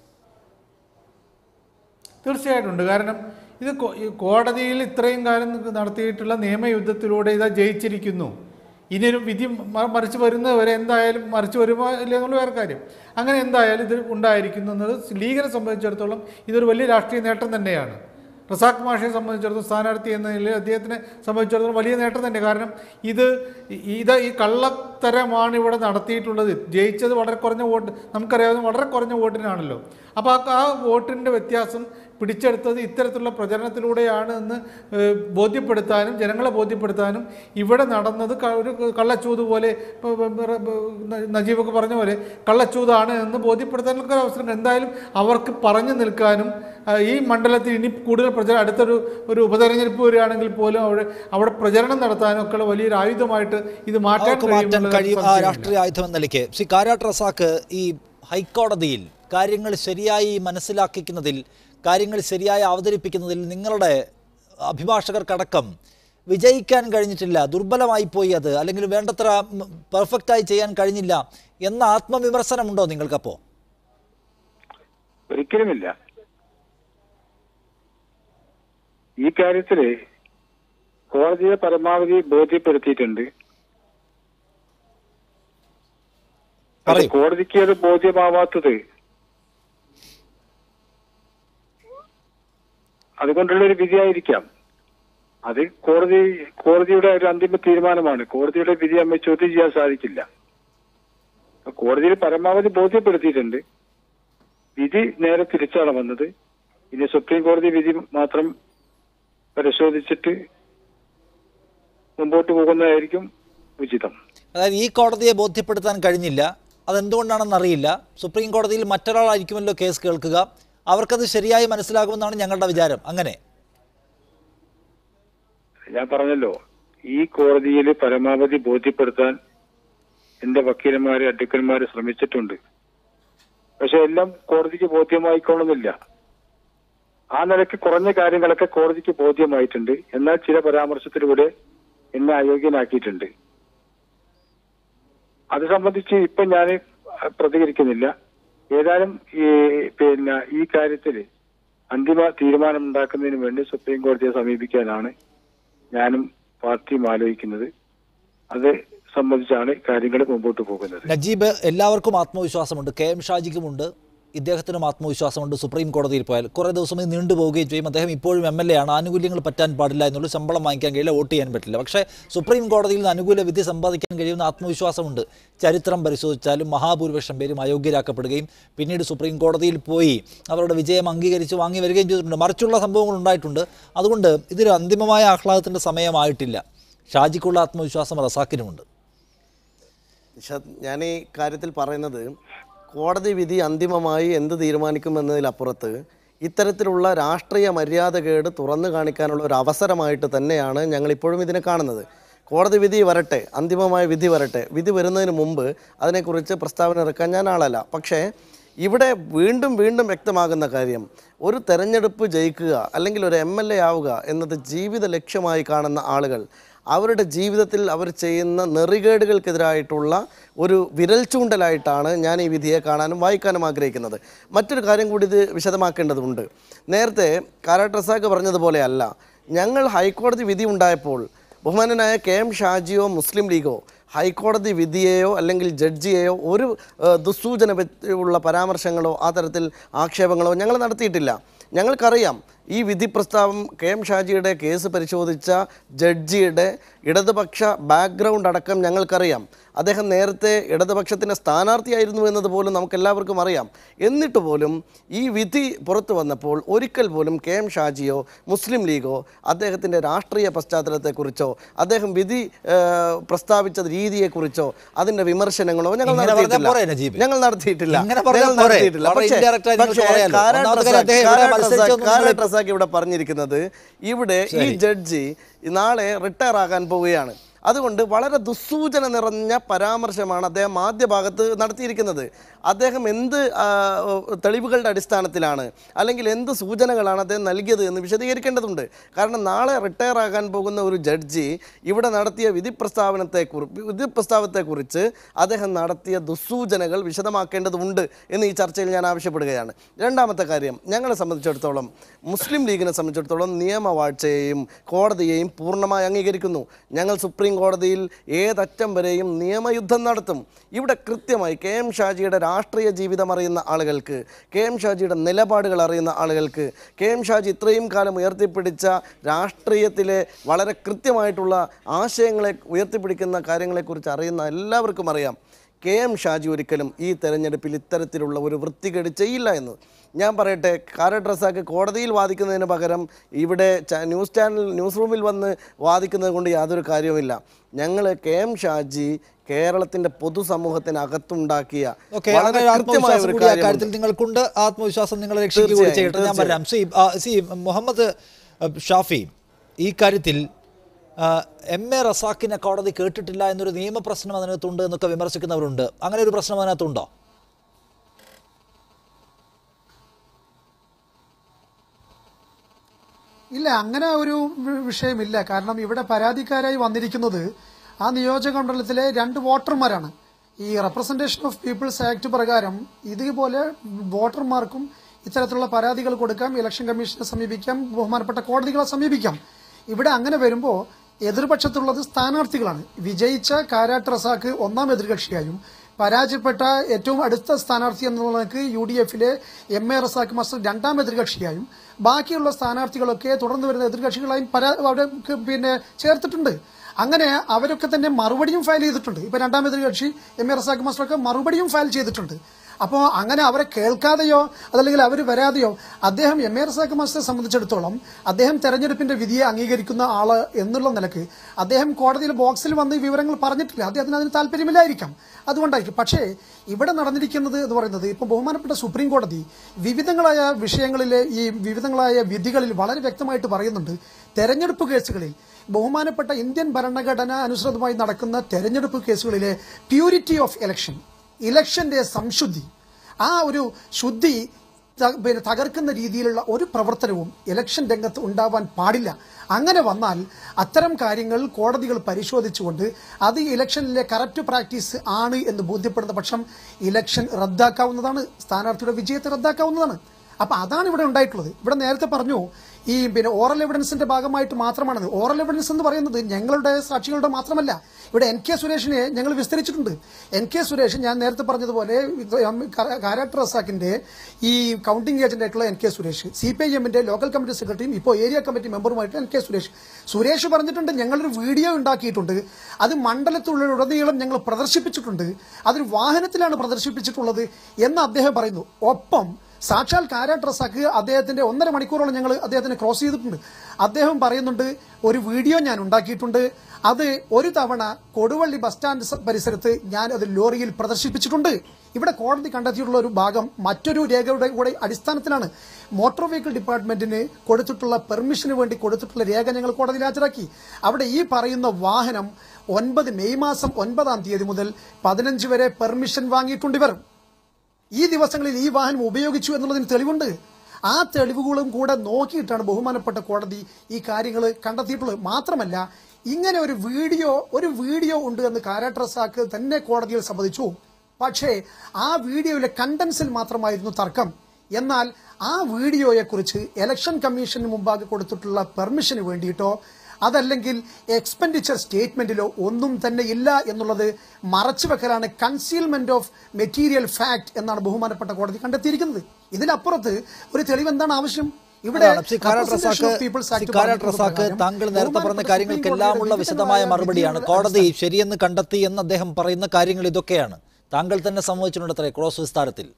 തീർച്ചയായിട്ടും ഉണ്ട് കാരണം ഇത് കോ- ഈ കോടതിയിൽ ഇത്രയും കാലം നടത്തിയിട്ടുള്ള നിയമയുദ്ധത്തിലൂടെ ഇതാ ജയിച്ചിരിക്കുന്നു ഇനിയൊരു വിധി മ- മറിച്ച് വരുന്നവരെ എന്തായാലും മറിച്ച് വരുമോ ഇല്ല എന്നുള്ള വേറെ കാര്യം അങ്ങനെ എന്തായാലും ഇത് ഉണ്ടായിരിക്കുന്നു എന്നത് ലീഗിനെ സംബന്ധിച്ചിടത്തോളം ഇതൊരു വലിയ രാഷ്ട്രീയ നേട്ടം തന്നെയാണ് റസാഖ് മാഷയെ സംബന്ധിച്ചിടത്തോളം സ്ഥാനാർത്ഥി എന്ന നിലയിൽ അദ്ദേഹത്തിനെ സംബന്ധിച്ചിടത്തോളം വലിയ നേട്ടം തന്നെ കാരണം ഇത് ഇത് ഈ കള്ളത്തരമാണ് ഇവിടെ നടത്തിയിട്ടുള്ളത് ജയിച്ചത് വളരെ കുറഞ്ഞ വോട്ട് നമുക്കറിയാവുന്ന വളരെ കുറഞ്ഞ വോട്ടിനാണല്ലോ അപ്പോൾ ആ ആ വോട്ടിൻ്റെ വ്യത്യാസം പിടിച്ചെടുത്തത് ഇത്തരത്തിലുള്ള പ്രചരണത്തിലൂടെയാണ് എന്ന് ഏഹ്, ബോധ്യപ്പെടുത്താനും ജനങ്ങളെ ബോധ്യപ്പെടുത്താനും ഇവിടെ നടന്നത് ക- ഒരു കള്ളച്ചൂത് പോലെ ഇപ്പൊ ബ- ബ- ന- നജീബൊക്കെ പറഞ്ഞ പോലെ കള്ളച്ചൂതാണ് എന്ന് ബോധ്യപ്പെടുത്താനൊക്കെ ഒരു അവസരം എന്തായാലും അവർക്ക് പറഞ്ഞു നിൽക്കാനും ആ, ഈ മണ്ഡലത്തിൽ ഇനി കൂടുതൽ പ്രചരണം അടുത്തൊരു ഒരു ഉപതെരഞ്ഞെടുപ്പ് വരികയാണെങ്കിൽ പോലും അവിടെ അവിടെ പ്രചരണം നടത്താനും ഒക്കെ ഉള്ള വലിയൊരു ആയുധമായിട്ട് ഇത് മാറ്റാൻ അവർക്ക് മാറ്റാൻ കഴിയുമെന്നുള്ള കഴിയും ആ സംശയമില്ല. രാഷ്ട്രീയ ആയുധം എന്ന നിലയ്ക്ക് ശ്രീ കാരാട്ട് റസാക്ക് ഈ ഹൈക്കോടതിയിൽ കാര്യങ്ങൾ ശരിയായി മനസ്സിലാക്കിക്കുന്നതിൽ കാര്യങ്ങൾ ശരിയായി അവതരിപ്പിക്കുന്നതിൽ നിങ്ങളുടെ അഭിഭാഷകർക്കടക്കം വിജയിക്കാൻ കഴിഞ്ഞിട്ടില്ല ദുർബലമായി പോയി അത് അല്ലെങ്കിൽ വേണ്ടത്ര പെർഫെക്റ്റായി ചെയ്യാൻ കഴിഞ്ഞില്ല എന്ന ആത്മവിമർശനമുണ്ടോ നിങ്ങൾക്കപ്പോൾ ഒരിക്കലുമില്ല ഈ കാര്യത്തില് കോടതിയെ പരമാവധി ബോധ്യപ്പെടുത്തിയിട്ടുണ്ട് അത് പറയൂ കോടതിക്ക് അത് ബോധ്യമാവാത്തത് അതുകൊണ്ടുള്ള ഒരു വിധിയായിരിക്കാം അത് കോടതി കോടതിയുടെ ഒരു അന്തിമ തീരുമാനമാണ് കോടതിയുടെ വിധി നമ്മെ ചോദ്യം ചെയ്യാൻ സാധിക്കില്ല കോടതിയിൽ പരമാവധി ബോധ്യപ്പെടുത്തിയിട്ടുണ്ട് വിധി നേരെ തിരിച്ചാണ് വന്നത് ഇനി സുപ്രീം കോടതി വിധി മാത്രം പരിശോധിച്ചിട്ട് മുമ്പോട്ട് പോകുന്നതായിരിക്കും ഉചിതം അതായത് ഈ കോടതിയെ ബോധ്യപ്പെടുത്താൻ കഴിഞ്ഞില്ല അതെന്തുകൊണ്ടാണെന്ന് അറിയില്ല സുപ്രീം കോടതിയിൽ മറ്റൊരാളായിരിക്കുമല്ലോ കേസ് കേൾക്കുക അവർക്കത് ശരിയായി മനസ്സിലാകുമെന്നാണ് ഞങ്ങളുടെ വിചാരം അങ്ങനെ ഞാൻ പറഞ്ഞല്ലോ ഈ കോടതിയിൽ പരമാവധി ബോധ്യപ്പെടുത്താൻ എന്റെ വക്കീലന്മാര് അഡ്വക്കന്മാര് ശ്രമിച്ചിട്ടുണ്ട് പക്ഷെ എല്ലാം കോടതിക്ക് ബോധ്യമായിക്കോണമെന്നില്ല ആ നിലയ്ക്ക് കുറഞ്ഞ കാര്യങ്ങളൊക്കെ കോടതിക്ക് ബോധ്യമായിട്ടുണ്ട് എന്നാൽ ചില പരാമർശത്തിലൂടെ എന്നെ അയോഗ്യനാക്കിയിട്ടുണ്ട് അത് സംബന്ധിച്ച് ഇപ്പൊ ഞാൻ പ്രതികരിക്കുന്നില്ല ഏതായാലും ഈ പിന്നെ ഈ കാര്യത്തിൽ അന്തിമ തീരുമാനം ഉണ്ടാക്കുന്നതിന് വേണ്ടി സുപ്രീം കോടതിയെ സമീപിക്കാനാണ് ഞാനും പാർട്ടിയും ആലോചിക്കുന്നത് അത് സംബന്ധിച്ചാണ് കാര്യങ്ങൾ മുമ്പോട്ട് പോകുന്നത് നജീബ് എല്ലാവർക്കും ആത്മവിശ്വാസമുണ്ട് കെ എം ഷാജിക്കുമുണ്ട് ഇദ്ദേഹത്തിനും ആത്മവിശ്വാസമുണ്ട് സുപ്രീം കോടതിയിൽ പോയാൽ കുറേ ദിവസം ഇത് നീണ്ടുപോവുകയും ചെയ്യും അദ്ദേഹം ഇപ്പോഴും എം എൽ എ ആണ് ആനുകൂല്യങ്ങൾ പറ്റാൻ പാടില്ല എന്നുള്ള ശമ്പളം വാങ്ങിക്കാൻ കഴിയില്ല വോട്ട് ചെയ്യാൻ പറ്റില്ല പക്ഷേ സുപ്രീം കോടതിയിൽ നിന്ന് അനുകൂല വിധി സമ്പാദിക്കാൻ കഴിയുന്ന ആത്മവിശ്വാസമുണ്ട് ചരിത്രം പരിശോധിച്ചാലും മഹാഭൂരിപക്ഷം പേരും അയോഗ്യരാക്കപ്പെടുകയും പിന്നീട് സുപ്രീം കോടതിയിൽ പോയി അവരുടെ വിജയം അംഗീകരിച്ച് വാങ്ങി വരികയും ചെയ്തിട്ടുണ്ട് മറിച്ചുള്ള സംഭവങ്ങൾ ഉണ്ടായിട്ടുണ്ട് അതുകൊണ്ട് ഇതൊരു അന്തിമമായ ആഹ്ലാദത്തിൻ്റെ സമയമായിട്ടില്ല ഷാജിക്കുള്ള ആത്മവിശ്വാസം റസാക്കിനുമുണ്ട് നിഷാദ് ഞാൻ ഈ കാര്യത്തിൽ പറയുന്നത് കോടതി വിധി അന്തിമമായി എന്ത് തീരുമാനിക്കുമെന്നതിലപ്പുറത്ത് ഇത്തരത്തിലുള്ള രാഷ്ട്രീയ മര്യാദകേട് തുറന്നു കാണിക്കാനുള്ള ഒരു അവസരമായിട്ട് തന്നെയാണ് ഞങ്ങൾ ഇപ്പോഴും ഇതിനെ കാണുന്നത് കോടതി വിധി വരട്ടെ അന്തിമമായ വിധി വരട്ടെ വിധി വരുന്നതിന് മുമ്പ് അതിനെക്കുറിച്ച് പ്രസ്താവന ഇറക്കാൻ ഞാൻ ആളല്ല പക്ഷേ ഇവിടെ വീണ്ടും വീണ്ടും വ്യക്തമാകുന്ന കാര്യം ഒരു തെരഞ്ഞെടുപ്പ് ജയിക്കുക അല്ലെങ്കിൽ ഒരു എം എൽ എ ആവുക എന്നത് ജീവിത ലക്ഷ്യമായി കാണുന്ന ആളുകൾ അവരുടെ ജീവിതത്തിൽ അവർ ചെയ്യുന്ന നെറികേടുകൾക്കെതിരായിട്ടുള്ള ഒരു വിരൽ ചൂണ്ടലായിട്ടാണ് ഞാൻ ഈ വിധിയെ കാണാനും വായിക്കാനും ആഗ്രഹിക്കുന്നത് മറ്റൊരു കാര്യം കൂടി ഇത് വിശദമാക്കേണ്ടതുണ്ട് നേരത്തെ കാരാട്ട് റസാഖ് പറഞ്ഞതുപോലെയല്ല ഞങ്ങൾ ഹൈക്കോടതി വിധി ഉണ്ടായപ്പോൾ ബഹുമാനനായ കെ എം ഷാജിയോ മുസ്ലിം ലീഗോ ഹൈക്കോടതി വിധിയെയോ അല്ലെങ്കിൽ ജഡ്ജിയെയോ ഒരു ഏഹ്, ദുസ്സൂചന വെച്ച് ഉള്ള പരാമർശങ്ങളോ ആ തരത്തിൽ ആക്ഷേപങ്ങളോ ഞങ്ങൾ നടത്തിയിട്ടില്ല ഞങ്ങൾക്കറിയാം ഈ വിധി പ്രസ്താവം കെ എം ഷാജിയുടെ കേസ് പരിശോധിച്ച ജഡ്ജിയുടെ ഇടതുപക്ഷ ബാക്ക്ഗ്രൗണ്ട് അടക്കം ഞങ്ങൾക്കറിയാം അദ്ദേഹം നേരത്തെ ഇടതുപക്ഷത്തിൻ്റെ സ്ഥാനാർത്ഥിയായിരുന്നു എന്നത് പോലും നമുക്കെല്ലാവർക്കും അറിയാം എന്നിട്ട് പോലും ഈ വിധി പുറത്തു വന്നപ്പോൾ ഒരിക്കൽ പോലും കെ എം ഷാജിയോ മുസ്ലിം ലീഗോ അദ്ദേഹത്തിൻ്റെ രാഷ്ട്രീയ പശ്ചാത്തലത്തെക്കുറിച്ചോ അദ്ദേഹം വിധി ഏഹ്, പ്രസ്താവിച്ച രീതിയെക്കുറിച്ചോ അതിൻ്റെ വിമർശനങ്ങളോ ഞങ്ങൾ ഇങ്ങനെ പറഞ്ഞാൽ നടത്തിയിട്ടില്ല പോരെ നജീബ്? ഞങ്ങൾ നടത്തിയിട്ടില്ല ഇങ്ങനെ പറഞ്ഞാൽ ഞങ്ങൾ പോരെ? നടത്തിയിട്ടില്ല വളരെ പക്ഷേ indirect ആയി നിങ്ങൾക്ക് പക്ഷേ പറയാലോ. കാരാട്ട് ഒന്നാമത്തെ കാര്യം അദ്ദേഹം ഇവിടെ കാരാട്ട് മത്സരിച്ചൊന്നും കാരാട്ട് നിങ്ങൾ- റസാഖ് ഇവിടെ പറഞ്ഞിരിക്കുന്നത് ഇവിടെ ഈ ജഡ്ജി നാളെ റിട്ടയർ ആകാൻ പോവുകയാണ് അതുകൊണ്ട് വളരെ ദുസ്സൂചന നിറഞ്ഞ പരാമർശമാണ് അദ്ദേഹം ആദ്യ ഭാഗത്ത് നടത്തിയിരിക്കുന്നത് അദ്ദേഹം എന്ത് ആ, തെളിവുകളുടെ അടിസ്ഥാനത്തിലാണ് അല്ലെങ്കിൽ എന്ത് സൂചനകളാണ് അദ്ദേഹം നൽകിയത് എന്ന് വിശദീകരിക്കേണ്ടതുണ്ട് കാരണം നാളെ റിട്ടയർ ആകാൻ പോകുന്ന ഒരു ജഡ്ജി ഇവിടെ നടത്തിയ വിധി പ്രസ്താവനത്തെക്കുറിച്ച് വിധി പ്രസ്താവത്തെക്കുറിച്ച് അദ്ദേഹം നടത്തിയ ദുസ്സൂചനകൾ വിശദമാക്കേണ്ടതുണ്ട് എന്ന് ഈ ചർച്ചയിൽ ഞാൻ ആവശ്യപ്പെടുകയാണ് രണ്ടാമത്തെ കാര്യം ഞങ്ങളെ സംബന്ധിച്ചിടത്തോളം മുസ്ലിം ലീഗിനെ സംബന്ധിച്ചിടത്തോളം നിയമവാഴ്ചയെയും കോടതിയെയും പൂർണ്ണമായി അംഗീകരിക്കുന്നു ഞങ്ങൾ സുപ്രീം കോടതിയിൽ ഏതറ്റം വരെയും നിയമയുദ്ധം നടത്തും ഇവിടെ കൃത്യമായി കെ എം ഷാജിയുടെ രാഷ്ട്രീയ ജീവിതം അറിയുന്ന ആളുകൾക്ക് കെ എം ഷാജിയുടെ നിലപാടുകൾ അറിയുന്ന ആളുകൾക്ക് കെ എം ഷാജി ഇത്രയും കാലം ഉയർത്തിപ്പിടിച്ച രാഷ്ട്രീയത്തിലെ വളരെ കൃത്യമായിട്ടുള്ള ആശയങ്ങളെ ഉയർത്തിപ്പിടിക്കുന്ന കാര്യങ്ങളെക്കുറിച്ച് അറിയുന്ന എല്ലാവർക്കും അറിയാം കെ എം ഷാജി ഒരിക്കലും ഈ തെരഞ്ഞെടുപ്പിൽ ഇത്തരത്തിലുള്ള ഒരു വൃത്തികേട് ചെയ്യില്ല എന്ന് ഞാൻ പറയട്ടെ കാരറ്റ് റസാക്ക് കോടതിയിൽ വാദിക്കുന്നതിന് പകരം ഇവിടെ ച- ന്യൂസ് ചാനൽ ന്യൂസ് റൂമിൽ വന്ന് വാദിക്കുന്നത് കൊണ്ട് യാതൊരു കാര്യവുമില്ല ഞങ്ങൾ കെ എം ഷാജി കേരളത്തിന്റെ പൊതുസമൂഹത്തിനകത്തുണ്ടാക്കിയ ഓക്കെ വളരെ അങ്ങനെ കൃത്യമായ ആത്മവിശ്വാസം ഒരു കൂടി ആ കാര്യമുണ്ട്. കാര്യത്തിൽ നിങ്ങൾക്കുണ്ട് ആത്മവിശ്വാസം നിങ്ങളെ രക്ഷിക്കുക കൂടി തീർച്ചയായും, ചെയ്യട്ടെ ഞാൻ പറയാം സി ആ, സി മുഹമ്മദ് അഹ്, ഷാഫി ഈ കാര്യത്തിൽ ആ, എം എ റസാക്കിനെ കോടതി കേട്ടിട്ടില്ല എന്നൊരു നിയമപ്രശ്നം അതിനകത്തുണ്ട് എന്നൊക്കെ വിമർശിക്കുന്നവരുണ്ട് അങ്ങനെ ഒരു പ്രശ്നം അതിനകത്തുണ്ടോ ഇല്ല അങ്ങനെ ഒരു വി- വിഷയമില്ല കാരണം ഇവിടെ പരാതിക്കാരായി വന്നിരിക്കുന്നത് ആ നിയോജക മണ്ഡലത്തിലെ രണ്ട് വോട്ടർമാരാണ് ഈ റെപ്രസെന്റേഷൻ ഓഫ് പീപ്പിൾസ് ആക്ട് പ്രകാരം ഇതുപോലെ വോട്ടർമാർക്കും ഇത്തരത്തിലുള്ള പരാതികൾ കൊടുക്കാം ഇലക്ഷൻ കമ്മീഷനെ സമീപിക്കാം ബഹുമാനപ്പെട്ട കോടതികളെ സമീപിക്കാം ഇവിടെ അങ്ങനെ വരുമ്പോൾ എതിർപക്ഷത്തുള്ളത് സ്ഥാനാർത്ഥികളാണ് വിജയിച്ച കാരാട്ട് റസാക്ക് ഒന്നാം എതിർകക്ഷിയായും പരാജയപ്പെട്ട ഏറ്റവും അടുത്ത സ്ഥാനാർത്ഥി എന്നുള്ളതിലേക്ക് യു ഡി എഫിലെ എം എ റസാഖ് മാസ്റ്റർ രണ്ടാം എതിർകക്ഷിയായും ബാക്കിയുള്ള സ്ഥാനാർത്ഥികളൊക്കെ തുടർന്ന് വരുന്ന എതിർകക്ഷികളായും പരാ അവിടെ ക്ക് പിന്നെ ചേർത്തിട്ടുണ്ട് അങ്ങനെ അവരൊക്കെ തന്നെ മറുപടിയും ഫയൽ ചെയ്തിട്ടുണ്ട് ഇപ്പൊ രണ്ടാം എതിർകക്ഷി എം എ റസാഖ് മാസ്റ്ററൊക്കെ മറുപടിയും ഫയൽ ചെയ്തിട്ടുണ്ട് അപ്പോൾ അങ്ങനെ അവരെ കേൾക്കാതെയോ അതല്ലെങ്കിൽ അവർ വരാതെയോ അദ്ദേഹം എം എ റസാഖ് മാസ്റ്ററെ സംബന്ധിച്ചിടത്തോളം അദ്ദേഹം തെരഞ്ഞെടുപ്പിന്റെ വിധിയെ അംഗീകരിക്കുന്ന ആള് എന്നുള്ള നിലക്ക് അദ്ദേഹം കോടതിയിൽ ബോക്സിൽ വന്ന് ഈ വിവരങ്ങൾ പറഞ്ഞിട്ടില്ല അദ്ദേഹത്തിന് അതിന് താല്പര്യമില്ലായിരിക്കാം അതുകൊണ്ടായിരിക്കും പക്ഷേ ഇവിടെ നടന്നിരിക്കുന്നത് എന്ന് പറയുന്നത് ഇപ്പൊ ബഹുമാനപ്പെട്ട സുപ്രീം കോടതി വിവിധങ്ങളായ വിഷയങ്ങളിലെ ഈ വിവിധങ്ങളായ വിധികളിൽ വളരെ വ്യക്തമായിട്ട് പറയുന്നുണ്ട് തെരഞ്ഞെടുപ്പ് കേസുകളിൽ ബഹുമാനപ്പെട്ട ഇന്ത്യൻ ഭരണഘടന അനുസൃതമായി നടക്കുന്ന തെരഞ്ഞെടുപ്പ് കേസുകളിലെ പ്യൂരിറ്റി ഓഫ് ഇലക്ഷൻ ഇലക്ഷന്റെ സംശുദ്ധി ആ ഒരു ശുദ്ധി ത- പിന്നെ തകർക്കുന്ന രീതിയിലുള്ള ഒരു പ്രവർത്തനവും ഇലക്ഷൻ രംഗത്ത് ഉണ്ടാവാൻ പാടില്ല അങ്ങനെ വന്നാൽ അത്തരം കാര്യങ്ങൾ കോടതികൾ പരിശോധിച്ചുകൊണ്ട് അത് ഇലക്ഷനിലെ കറക്റ്റ് പ്രാക്ടീസ് ആണ് എന്ന് ബോധ്യപ്പെടുന്ന പക്ഷം ഇലക്ഷൻ റദ്ദാക്കാവുന്നതാണ് സ്ഥാനാർത്ഥിയുടെ വിജയത്തെ റദ്ദാക്കാവുന്നതാണ് അപ്പൊ അതാണ് ഇവിടെ ഉണ്ടായിട്ടുള്ളത് ഇവിടെ നേരത്തെ പറഞ്ഞു ഈ പിന്നെ ഓറൽ എവിഡൻസിന്റെ ഭാഗമായിട്ട് മാത്രമാണെന്ന് ഓറൽ എവിഡൻസ് എന്ന് പറയുന്നത് ഞങ്ങളുടെ സാക്ഷികളുടെ മാത്രമല്ല ഇവിടെ എൻ കെ സുരേഷിനെ ഞങ്ങൾ വിസ്തരിച്ചിട്ടുണ്ട് എൻ കെ സുരേഷ് ഞാൻ നേരത്തെ പറഞ്ഞതുപോലെ ഇത് കാരാക്ടർ റസാക്കിന്റെ ഈ കൗണ്ടിംഗ് ഏജന്റ് ആയിട്ടുള്ള N K Suresh C P I എമ്മിന്റെ ലോക്കൽ കമ്മിറ്റി സെക്രട്ടറിയും ഇപ്പോൾ ഏരിയ കമ്മിറ്റി മെമ്പറുമായിട്ട് എൻ കെ സുരേഷ് സുരേഷ് പറഞ്ഞിട്ടുണ്ട് ഞങ്ങളൊരു വീഡിയോ ഉണ്ടാക്കിയിട്ടുണ്ട് അത് മണ്ഡലത്തിലുടനീളം ഞങ്ങൾ പ്രദർശിപ്പിച്ചിട്ടുണ്ട് അതൊരു വാഹനത്തിലാണ് പ്രദർശിപ്പിച്ചിട്ടുള്ളത് എന്ന് അദ്ദേഹം പറയുന്നു ഒപ്പം സാക്ഷാൽ കാരാട്ട് റസാക്ക് അദ്ദേഹത്തിന്റെ ഒന്നര മണിക്കൂറോളം ഞങ്ങൾ അദ്ദേഹത്തിന് ക്രോസ് ചെയ്തിട്ടുണ്ട് അദ്ദേഹം പറയുന്നുണ്ട് ഒരു വീഡിയോ ഞാൻ ഉണ്ടാക്കിയിട്ടുണ്ട് അത് ഒരു തവണ കൊടുവള്ളി ബസ് സ്റ്റാൻഡ് സ- പരിസരത്ത് ഞാൻ അത് ലോറിയിൽ പ്രദർശിപ്പിച്ചിട്ടുണ്ട് ഇവിടെ കോടതി കണ്ടെത്തിയിട്ടുള്ള ഒരു ഭാഗം മറ്റൊരു രേഖയുടെ കൂടെ അടിസ്ഥാനത്തിലാണ് മോട്ടോർ വെഹിക്കിൾ ഡിപ്പാർട്ട്മെന്റിന് കൊടുത്തിട്ടുള്ള പെർമിഷന് വേണ്ടി കൊടുത്തിട്ടുള്ള രേഖ ഞങ്ങൾ കോടതിയിൽ ഹാജരാക്കി അവിടെ ഈ പറയുന്ന വാഹനം ഒൻപത് മെയ് മാസം ഒൻപതാം തീയതി മുതൽ പതിനഞ്ച് വരെ പെർമിഷൻ വാങ്ങിയിട്ടുണ്ട് ഇവർ ഈ ദിവസങ്ങളിൽ ഈ വാഹനം ഉപയോഗിച്ചു എന്നുള്ളതിന് തെളിവുണ്ട് ആ തെളിവുകളും കൂടെ നോക്കിയിട്ടാണ് ബഹുമാനപ്പെട്ട കോടതി ഈ കാര്യങ്ങൾ കണ്ടെത്തിയിട്ടുള്ളത് മാത്രമല്ല ഇങ്ങനെ ഒരു വീഡിയോ ഒരു വീഡിയോ ഉണ്ട് എന്ന് കാരാട്ട് റസാക്ക് തന്നെ കോടതിയിൽ സമ്മതിച്ചു പക്ഷേ ആ വീഡിയോയിലെ കണ്ടൻസിൽ മാത്രമായിരുന്നു തർക്കം എന്നാൽ ആ വീഡിയോയെക്കുറിച്ച് ഇലക്ഷൻ കമ്മീഷന് മുമ്പാകെ കൊടുത്തിട്ടുള്ള പെർമിഷന് വേണ്ടിയിട്ടോ അതല്ലെങ്കിൽ എക്സ്പെൻഡിച്ചർ സ്റ്റേറ്റ്മെന്റിലോ ഒന്നും തന്നെ ഇല്ല എന്നുള്ളത് മറച്ചുവെക്കലാണ് കൺസീൽമെന്റ് ഓഫ് മെറ്റീരിയൽ ഫാക്ട് എന്നാണ് ബഹുമാനപ്പെട്ട കോടതി കണ്ടെത്തിയിരിക്കുന്നത് ഇതിനപ്പുറത്ത് ഒരു തെളിവ് എന്താണ് ആവശ്യം ഇവിടെ അതാണ്. Shri Karat Representation Razak of People's Act Shri Karat പറഞ്ഞിട്ടുള്ള റസാക്ക് പ്രകാരം താങ്കൾ നേരത്തെ പറഞ്ഞ ബഹുമാനപ്പെട്ട കാര്യങ്ങൾക്കെല്ലാമുള്ള സുപ്രീം വിശദമായ കോടതിയുടെ മറുപടിയാണ് വിധിയുടെ കോടതി ശരിയെന്ന് കണ്ടെത്തി എന്ന് അദ്ദേഹം പറയുന്ന കാര്യങ്ങൾ ഇതൊക്കെയാണ് താങ്കൾ തന്നെ സമ്മതിച്ചിട്ടുണ്ട് അത്രേ ക്രോസ് വിസ്താരത്തിൽ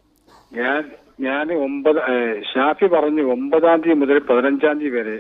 ഞാൻ ഞാൻ ഒമ്പത് ഏഹ്, ഷാഫി പറഞ്ഞു ഒമ്പതാം തീയതി മുതൽ പതിനഞ്ചാം തീയതി വരെ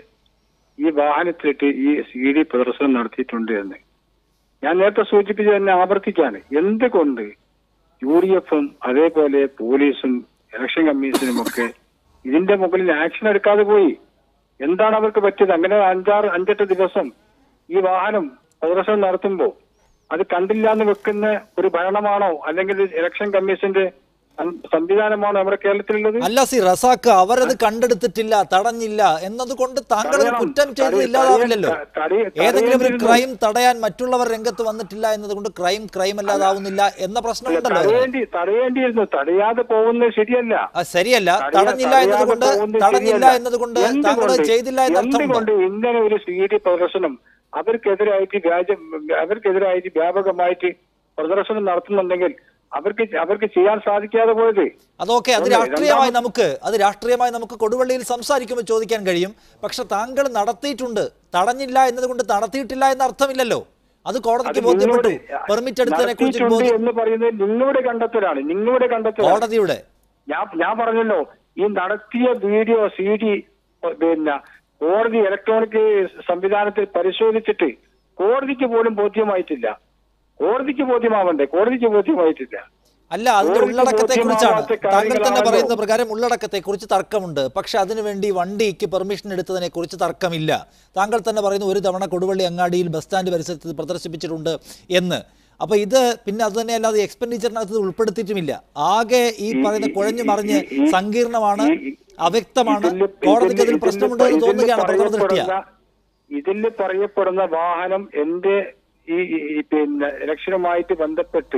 ഈ വാഹനത്തിലിട്ട് ഈ സി ഡി പ്രദർശനം നടത്തിയിട്ടുണ്ട് എന്ന് ഞാൻ നേരത്തെ സൂചിപ്പിച്ച് തന്നെ ആവർത്തിക്കാണ് എന്തുകൊണ്ട് യു ഡി എഫും അതേപോലെ പോലീസും ഇലക്ഷൻ കമ്മീഷനും ഒക്കെ ഇതിന്റെ മുകളിൽ ആക്ഷൻ എടുക്കാതെ പോയി എന്താണ് അവർക്ക് പറ്റിയത് അങ്ങനെ അഞ്ചാറ് അഞ്ചെട്ട് ദിവസം ഈ വാഹനം പ്രദർശനം നടത്തുമ്പോൾ അത് കണ്ടില്ല എന്ന് വെക്കുന്ന ഒരു ഭരണമാണോ അല്ലെങ്കിൽ ഇലക്ഷൻ കമ്മീഷന്റെ സം- സംവിധാനമാണോ നമ്മുടെ കേരളത്തിലുള്ളത് അല്ല സി റസാക്ക് അവരത് കണ്ടെടുത്തിട്ടില്ല തടഞ്ഞില്ല എന്നതുകൊണ്ട് താങ്കൾ ഒരു തടയണം. കുറ്റം ചെയ്തത് തടയ- ഇല്ലാതാവില്ലല്ലോ തടയ- തടയ- ഏതെങ്കിലും ഒരു തടയേണ്ടിയിരുന്നു. ക്രൈം തടയാൻ മറ്റുള്ളവർ രംഗത്ത് വന്നിട്ടില്ല എന്നതുകൊണ്ട് ക്രൈം ക്രൈം അല്ലാതാവുന്നില്ല എന്ന പ്രശ്നമുണ്ടല്ലോ അതിന്. തടയേണ്ടി തടയേണ്ടിയിരുന്നു തടയാതെ പോകുന്നത് ശരിയല്ല ആ, ശരിയല്ല തടയാ- തടഞ്ഞില്ല തടയാതെ എന്നതുകൊണ്ട് പോകുന്നത് തടഞ്ഞില്ല ശരിയല്ല. എന്നതുകൊണ്ട് താങ്കൾ അത് എന്തുകൊണ്ട്? ചെയ്തില്ല എന്ന അർത്ഥമുണ്ടോ എന്തുകൊണ്ട് ഇങ്ങനെ ഒരു സി ഡി പ്രദർശനം അവർക്കെതിരായിട്ട് വ്യാജ അവർക്കെതിരായിട്ട് വ്യാപകമായിട്ട് പ്രദർശനം നടത്തുന്നുണ്ടെങ്കിൽ അവർക്ക് അവർക്ക് ചെയ്യാൻ സാധിക്കാതെ പോയത് അതൊക്കെ അത് ഒന്ന് രാഷ്ട്രീയമായി രണ്ടാമത് നമുക്ക് അത് രാഷ്ട്രീയമായി നമുക്ക് കൊടുവള്ളിയിൽ സംസാരിക്കുമ്പോൾ ചോദിക്കാൻ കഴിയും പക്ഷെ താങ്കൾ നടത്തിയിട്ടുണ്ട് തടഞ്ഞില്ല എന്നതുകൊണ്ട് നടത്തിയിട്ടില്ല എന്ന അർത്ഥമില്ലല്ലോ അത് അത് കോടതിക്ക് ബോധ്യപ്പെട്ടു നിങ്ങളുടെ- പെർമിറ്റ് എടുത്തതിനെ കുറിച്ച് നടത്തിയിട്ടുണ്ട് ബോധ്യം എന്ന് പറയുന്നത് നിങ്ങളുടെ കണ്ടെത്തലാണ് നിങ്ങളുടെ കണ്ടെത്തലാണ് കോടതിയുടെ ഞാൻ ഞാൻ പറഞ്ഞല്ലോ ഈ നടത്തിയ വീഡിയോ സി ഡി പിന്നെ കോടതി ഇലക്ട്രോണിക് സംവിധാനത്തിൽ പരിശോധിച്ചിട്ട് കോടതിക്ക് പോലും ബോധ്യമായിട്ടില്ല കോടതിക്ക് ബോധ്യമാവണ്ടേ കോടതിക്ക് ബോധ്യമായിട്ടില്ല അല്ല അതിന്റെ കോടതിക്ക് ഉള്ളടക്കത്തെ കുറിച്ചാണ് ബോധ്യമാവാത്ത താങ്കൾ തന്നെ കാര്യങ്ങളാണല്ലോ. പറയുന്ന പ്രകാരം ഉള്ളടക്കത്തെ കുറിച്ച് തർക്കമുണ്ട് പക്ഷെ അതിനുവേണ്ടി വണ്ടിക്ക് പെർമിഷൻ എടുത്തതിനെ കുറിച്ച് തർക്കമില്ല താങ്കൾ തന്നെ പറയുന്നു ഒരു തവണ കൊടുവള്ളി അങ്ങാടിയിൽ ബസ് സ്റ്റാൻഡ് പരിസരത്ത് ഇത് പ്രദർശിപ്പിച്ചിട്ടുണ്ട് എന്ന് അപ്പൊ ഇത് പിന്നെ അത് തന്നെ അല്ലാതെ എക്സ്പെൻഡിച്ചറിനകത്ത് ഇത് ഉൾപ്പെടുത്തിയിട്ടുമില്ല ആകെ ഈ പറയുന്ന കുഴഞ്ഞു മറിഞ്ഞ് ഈ- ഈ- സങ്കീർണമാണ് ഈ- ഈ- അവ്യക്തമാണ് ഇതില് കോടതിക്ക് അതിൽ ഇതില് പ്രശ്നമുണ്ടോ എന്ന് ഇതില് തോന്നുകയാണ് പ്രഥമ ദൃഷ്ടിയ പറയപ്പെടുന്ന- ഇതില് പറയപ്പെടുന്ന വാഹനം എന്റെ ഈ ഈ- ഈ പിന്നെ ഇലക്ഷനുമായിട്ട് ബന്ധപ്പെട്ട്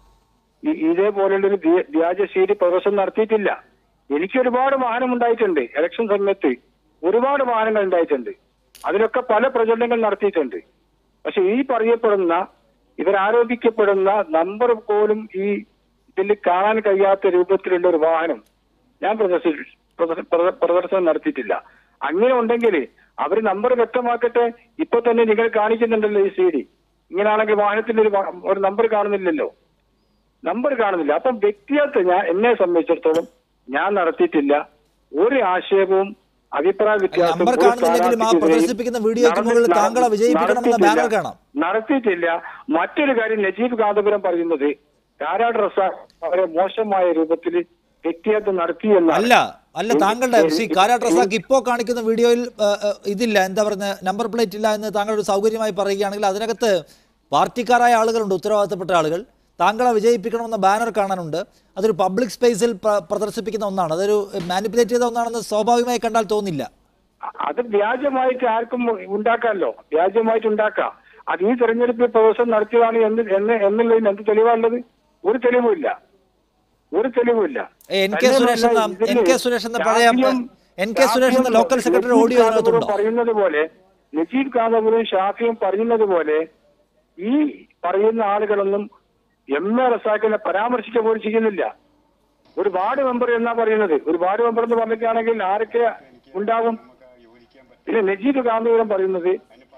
ഈ- ഇതേപോലുള്ളൊരു വ്യ- വ്യാജ സീഡി പ്രദർശനം നടത്തിയിട്ടില്ല എനിക്ക് ഒരുപാട് വാഹനം ഉണ്ടായിട്ടുണ്ട് ഇലക്ഷൻ സമയത്ത് ഒരുപാട് വാഹനങ്ങൾ ഉണ്ടായിട്ടുണ്ട് അതിലൊക്കെ പല പ്രചരണങ്ങൾ നടത്തിയിട്ടുണ്ട് പക്ഷെ ഈ പറയപ്പെടുന്ന ഇവരാരോപിക്കപ്പെടുന്ന നമ്പർ പോലും ഈ ഇതിൽ കാണാൻ കഴിയാത്ത രൂപത്തിലുള്ള ഒരു വാഹനം ഞാൻ പ്രദർശി- പ്രദർശ- പ്രദ- പ്രദർശനം നടത്തിയിട്ടില്ല അങ്ങനെ ഉണ്ടെങ്കിൽ അവർ നമ്പർ വ്യക്തമാക്കട്ടെ ഇപ്പൊ തന്നെ നിങ്ങൾ കാണിക്കുന്നുണ്ടല്ലോ ഈ സി ഡി ഇങ്ങനെയാണെങ്കിൽ വാഹനത്തിന്റെ ഒരു വ- ഒരു നമ്പർ കാണുന്നില്ലല്ലോ നമ്പർ കാണുന്നില്ല അപ്പം വ്യക്തിഗത ഞാൻ എന്നെ സംബന്ധിച്ചിടത്തോളം ഞാൻ നടത്തിയിട്ടില്ല ഒരു ആശയവും അഭിപ്രായ വ്യത്യാസവും നമ്പർ ഒരു കാണുന്നില്ലെങ്കിലും ആ സ്ഥാനാർത്ഥിക്കെതിരെയും പ്രദർശിപ്പിക്കുന്ന വീഡിയോയ്ക്ക് നടത്തി- മുകളിൽ താങ്കളെ വിജയിപ്പിക്കണമെന്ന നടത്തിയിട്ടില്ല. ബാനർ കാണാം. നടത്തിയിട്ടില്ല മറ്റൊരു കാര്യം നജീബ് കാന്തപുരം പറയുന്നത് കാരാട് റസാഖ് വളരെ മോശമായ രൂപത്തിൽ വ്യക്തിഗത നടത്തി എന്നാണ് അല്ല അല്ല താങ്കളുടെ സി കാരാട്ട് റസാഖ് ഇപ്പോൾ കാണിക്കുന്ന വീഡിയോയിൽ ആ, ആ, ഇതില്ല എന്താ പറയുക നമ്പർ പ്ലേറ്റ് ഇല്ല എന്ന് താങ്കൾ ഒരു സൗകര്യമായി പറയുകയാണെങ്കിൽ അതിനകത്ത് പാർട്ടിക്കാരായ ആളുകളുണ്ട് ഉത്തരവാദിത്തപ്പെട്ട ആളുകൾ താങ്കളെ വിജയിപ്പിക്കണമെന്ന ബാനർ കാണാനുണ്ട് അതൊരു പബ്ലിക് സ്പേസിൽ പ്ര- പ്രദർശിപ്പിക്കുന്ന ഒന്നാണ് അതൊരു മാനിപ്പുലേറ്റ് ചെയ്ത ഒന്നാണെന്ന് സ്വാഭാവികമായി കണ്ടാൽ തോന്നില്ല അത് വ്യാജമായിട്ട് ആർക്കും ഉണ്ടാക്കാമല്ലോ വ്യാജമായിട്ട് ഉണ്ടാക്കാം അത് ഈ തെരഞ്ഞെടുപ്പ് പ്രവേശനം നടത്തിയതാണ് എന്ന് എന്ന് എന്നുള്ളതിന് എന്ത് തെളിവാണുള്ളത് ഒരു തെളിവുമില്ല ഒരു തെളിവുമില്ല ഏ, എൻ കെ സുരേഷ് എന്ന- ഇതില് എൻ കെ സുരേഷ് എന്ന പഴയ ഷാഫിയും- എൻ കെ സുരേഷ് എന്ന local secretary Najeeb audio Kanthapuram അതിനകത്തുണ്ടോ? പറയുന്നത് പോലെ നജീബ് കാന്തപുരം ഷാഫിയും പറയുന്നത് പോലെ ഈ പറയുന്ന ആളുകളൊന്നും എം എ റസാഖിനെ പരാമർശിക്കുക പോലും ചെയ്യുന്നില്ല ഒരു വാർഡ് മെമ്പർ എന്നാ പറയുന്നത് ഒരു വാർഡ് മെമ്പർ എന്ന് പറഞ്ഞിട്ടാണെങ്കിൽ ആരൊക്കെ ഉണ്ടാകും പിന്നെ നജീബ് കാന്തപുരം പറയുന്നത്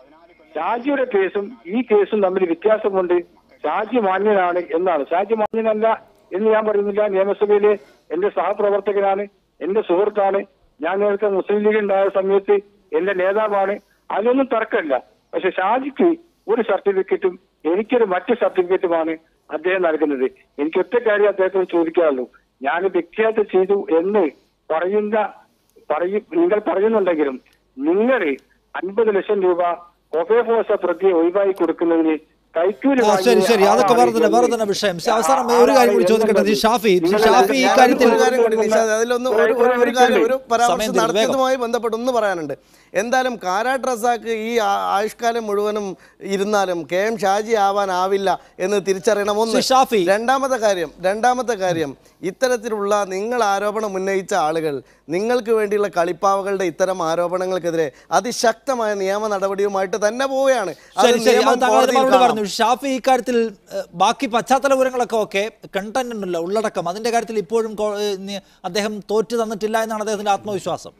ഷാജിയുടെ കേസും ഈ കേസും തമ്മിൽ വ്യത്യാസമുണ്ട് ഷാജി മാന്യനാണ് എന്നാണ് ഷാജി മാന്യനല്ല എന്ന് ഞാൻ പറയുന്നില്ല നിയമസഭയിലെ എന്റെ സഹപ്രവർത്തകനാണ് എന്റെ സുഹൃത്താണ് ഞാൻ നേരത്തെ മുസ്ലിം ലീഗ് ഉണ്ടായ സമയത്ത് എന്റെ നേതാവാണ് അതിലൊന്നും തർക്കമില്ല പക്ഷെ ഷാജിക്ക് ഒരു സർട്ടിഫിക്കറ്റും എനിക്കൊരു മറ്റ് സർട്ടിഫിക്കറ്റുമാണ് അദ്ദേഹം നൽകുന്നത് എനിക്ക് ഒറ്റ കാര്യം അദ്ദേഹത്തിന് ചോദിക്കാറുള്ളൂ ഞാൻ വ്യക്തിയായിട്ട് ചെയ്തു എന്ന് പറയുന്ന പറയും നിങ്ങൾ പറയുന്നുണ്ടെങ്കിലും നിങ്ങൾ അൻപത് ലക്ഷം രൂപ ഒഫേഫോസ പ്രതിയെ ഒഴിവായി കൊടുക്കുന്നതിന് കൈക്കൂലി ആ, ശരി വാങ്ങിയ ശരി അതൊക്കെ ആളാണ് വേറെ തന്നെ വേറെ എന്ന് തന്നെ വിഷയം ശ്ശെ, ആ- അവസാനം ഒരു ആളാണ് കാര്യം കൂടി ചോദിക്കട്ടെ എന്നുള്ളത് ഈ ഷാഫി നിങ്ങൾ ഷാഫി ഈ ഞാൻ കാര്യത്തിൽ ഒരു കാര്യം കൂടി നിഷാദ് അതിലൊന്ന് ഒരു- ഒരു- ഒരു കാര്യം ഒരു സമയം പരാമർശം തരും, വേഗം. നടത്തിയതുമായി ബന്ധപ്പെട്ട് ഒന്ന് പറയാനുണ്ട് എന്തായാലും കാരാട്ട് റസാക്ക് ഈ ആ- ആയുഷ്കാലം മുഴുവനും ഇരുന്നാലും കെ എം ഷാജി ആവാനാവില്ല എന്ന് തിരിച്ചറിയണം ഒന്ന് ശ്രീ ഷാഫി. രണ്ടാമത്തെ കാര്യം രണ്ടാമത്തെ കാര്യം ഇത്തരത്തിലുള്ള നിങ്ങൾ ആരോപണം ഉന്നയിച്ച ആളുകൾ നിങ്ങൾക്ക് വേണ്ടിയുള്ള കളിപ്പാവകളുടെ ഇത്തരം ആരോപണങ്ങൾക്കെതിരെ അതിശക്തമായ നിയമ നടപടിയുമായിട്ട് തന്നെ പോവുകയാണ് അത് ശരി ശരി നിയമം അത് താങ്കൾ അതിന് കോടതിയിൽ മറുപടി കാണാം. പറഞ്ഞു ഷാഫി ഇക്കാര്യത്തിൽ ഏഹ്, ബാക്കി പശ്ചാത്തല വിവരങ്ങളൊക്കെ ഓക്കെ കണ്ടന്റ് ഉണ്ടല്ലോ ഉള്ളടക്കം അതിന്റെ കാര്യത്തിൽ ഇപ്പോഴും കോ- ഏഹ്, നി- അദ്ദേഹം തോറ്റു തന്നിട്ടില്ല എന്നാണ് അദ്ദേഹത്തിന്റെ ആത്മവിശ്വാസം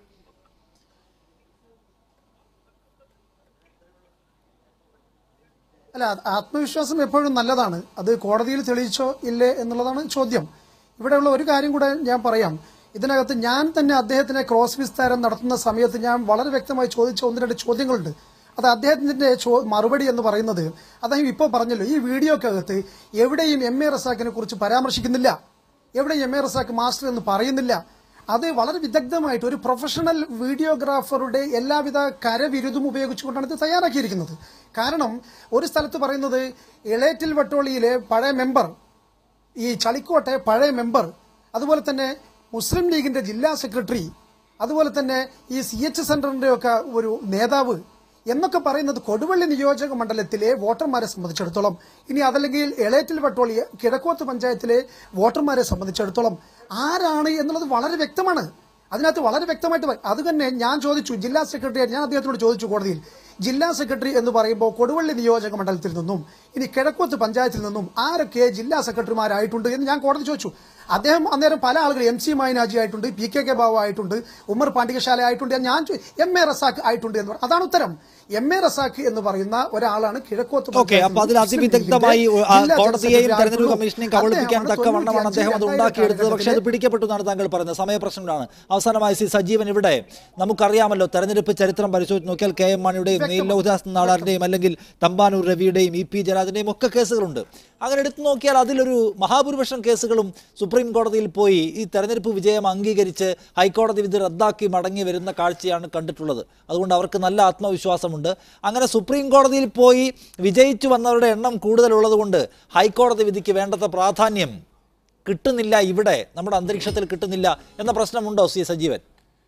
അല്ല അത് ആത്മവിശ്വാസം എപ്പോഴും നല്ലതാണ് അത് കോടതിയിൽ തെളിയിച്ചോ ഇല്ലേ എന്നുള്ളതാണ് ചോദ്യം ഇവിടെയുള്ള ഒരു കാര്യം കൂടെ ഞാൻ പറയാം ഇതിനകത്ത് ഞാൻ തന്നെ അദ്ദേഹത്തിനെ ക്രോസ് വിസ്താരം നടത്തുന്ന സമയത്ത് ഞാൻ വളരെ വ്യക്തമായി ചോദിച്ച ഒന്ന് രണ്ട് ചോദ്യങ്ങളുണ്ട് അത് അദ്ദേഹത്തിന്റെ ചോ- മറുപടി എന്ന് പറയുന്നത് അദ്ദേഹം ഇപ്പോൾ പറഞ്ഞല്ലോ ഈ വീഡിയോക്കകത്ത് എവിടെയും എം എ റസാഖിനെ കുറിച്ച് പരാമർശിക്കുന്നില്ല എവിടെയും എം എ റസാഖ് മാസ്റ്റർ എന്ന് പറയുന്നില്ല അത് വളരെ വിദഗ്ധമായിട്ട് ഒരു പ്രൊഫഷണൽ വീഡിയോഗ്രാഫറുടെ എല്ലാവിധ കരവിരുതും ഉപയോഗിച്ചുകൊണ്ടാണ് ഇത് തയ്യാറാക്കിയിരിക്കുന്നത് കാരണം ഒരു സ്ഥലത്ത് പറയുന്നത് ഇളേറ്റിൽ വട്ടോളിയിലെ പഴയ മെമ്പർ ഈ ചളിക്കോട്ടെ പഴയ മെമ്പർ അതുപോലെ തന്നെ മുസ്ലിം ലീഗിന്റെ ജില്ലാ സെക്രട്ടറി അതുപോലെ തന്നെ ഈ സി എച്ച് സെന്ററിന്റെ ഒക്കെ ഒരു നേതാവ് എന്നൊക്കെ പറയുന്നത് കൊടുവള്ളി നിയോജക മണ്ഡലത്തിലെ വോട്ടർമാരെ സംബന്ധിച്ചിടത്തോളം ഇനി അതല്ലെങ്കിൽ എളേറ്റിൽ വട്ടോളി കിഴക്കോത്ത് പഞ്ചായത്തിലെ വോട്ടർമാരെ സംബന്ധിച്ചിടത്തോളം ആരാണ് എന്നുള്ളത് വളരെ വ്യക്തമാണ് അതിനകത്ത് വളരെ വ്യക്തമായിട്ട് പറ- അത് തന്നെ ഞാൻ ചോദിച്ചു ജില്ലാ സെക്രട്ടറി ഞാൻ അദ്ദേഹത്തിനോട് ചോദിച്ചു കോടതിയിൽ ജില്ലാ സെക്രട്ടറി എന്ന് പറയുമ്പോൾ കൊടുവള്ളി നിയോജക മണ്ഡലത്തിൽ നിന്നും ഇനി കിഴക്കോത്ത് പഞ്ചായത്തിൽ നിന്നും ആരൊക്കെ ജില്ലാ സെക്രട്ടറിമാരായിട്ടുണ്ട് എന്ന് ഞാൻ കോടതി ചോദിച്ചു അദ്ദേഹം അന്നേരം പല ആളുകൾ എം സി മൈനാജി ആയിട്ടുണ്ട് പി കെ കെ ബാബു ആയിട്ടുണ്ട് ഉമ്മർ പാണ്ഡികശാല ആയിട്ടുണ്ട് ഞാൻ ചോ- എം എ റസാഖ് ആയിട്ടുണ്ട് എന്ന് പറഞ്ഞു അതാണ് ഉത്തരം എം എ റസാഖ് എന്ന് പറയുന്ന ഒരാളാണ് കിഴക്കോത്ത് ഓക്കെ പഞ്ചായത്തിൽ അപ്പൊ അതിൽ മുസ്ലിം ലീഗിന്റെ അതിവിദഗ്ധമായി ആ, ജില്ലാ കോടതിയെയും സെക്രട്ടറി തെരഞ്ഞെടുപ്പ് ആയിട്ടുള്ളൂ. കമ്മീഷനെയും കബളിപ്പിക്കാൻ അദ്ദേഹമാണ് തക്കവണ്ണമാണ് അദ്ദേഹം അത് 95 ഉണ്ടാക്കിയെടുത്തത് പക്ഷേ അത് കാലഘട്ടത്തിലെ പിടിക്കപ്പെട്ടു എന്നാണ് താങ്കൾ പറയുന്നത് സമയപ്രശ്നങ്ങളാണ് അവസാനമായി സി സജീവൻ ഇവിടെ നമുക്കറിയാമല്ലോ തെരഞ്ഞെടുപ്പ് ചരിത്രം പരിശോധിച്ച് നോക്കിയാൽ കെ എം മാണിയുടെയും നീൽ ലോഹിദാസ് നാടാറിന്റെയും അല്ലെങ്കിൽ തമ്പാനൂർ രവിയുടെയും ഇ പി ജയരാജന്റെയും ഒക്കെ കേസുകളുണ്ട് അങ്ങനെ എടുത്തു നോക്കിയാൽ അതിലൊരു മഹാഭൂരിപക്ഷം കേസുകളും സുപ്രീം കോടതിയിൽ പോയി ഈ തെരഞ്ഞെടുപ്പ് വിജയം അംഗീകരിച്ച് ഹൈക്കോടതി വിധി റദ്ദാക്കി മടങ്ങി വരുന്ന കാഴ്ചയാണ് കണ്ടിട്ടുള്ളത് അതുകൊണ്ട് അവർക്ക് നല്ല ആത്മവിശ്വാസമുണ്ട് അങ്ങനെ സുപ്രീം കോടതിയിൽ പോയി വിജയിച്ചു വന്നവരുടെ എണ്ണം കൂടുതലുള്ളത് കൊണ്ട് ഹൈക്കോടതി വിധിക്ക് വേണ്ടത്ര പ്രാധാന്യം കിട്ടുന്നില്ല ഇവിടെ നമ്മുടെ അന്തരീക്ഷത്തിൽ കിട്ടുന്നില്ല എന്ന പ്രശ്നമുണ്ടോ സി സജീവൻ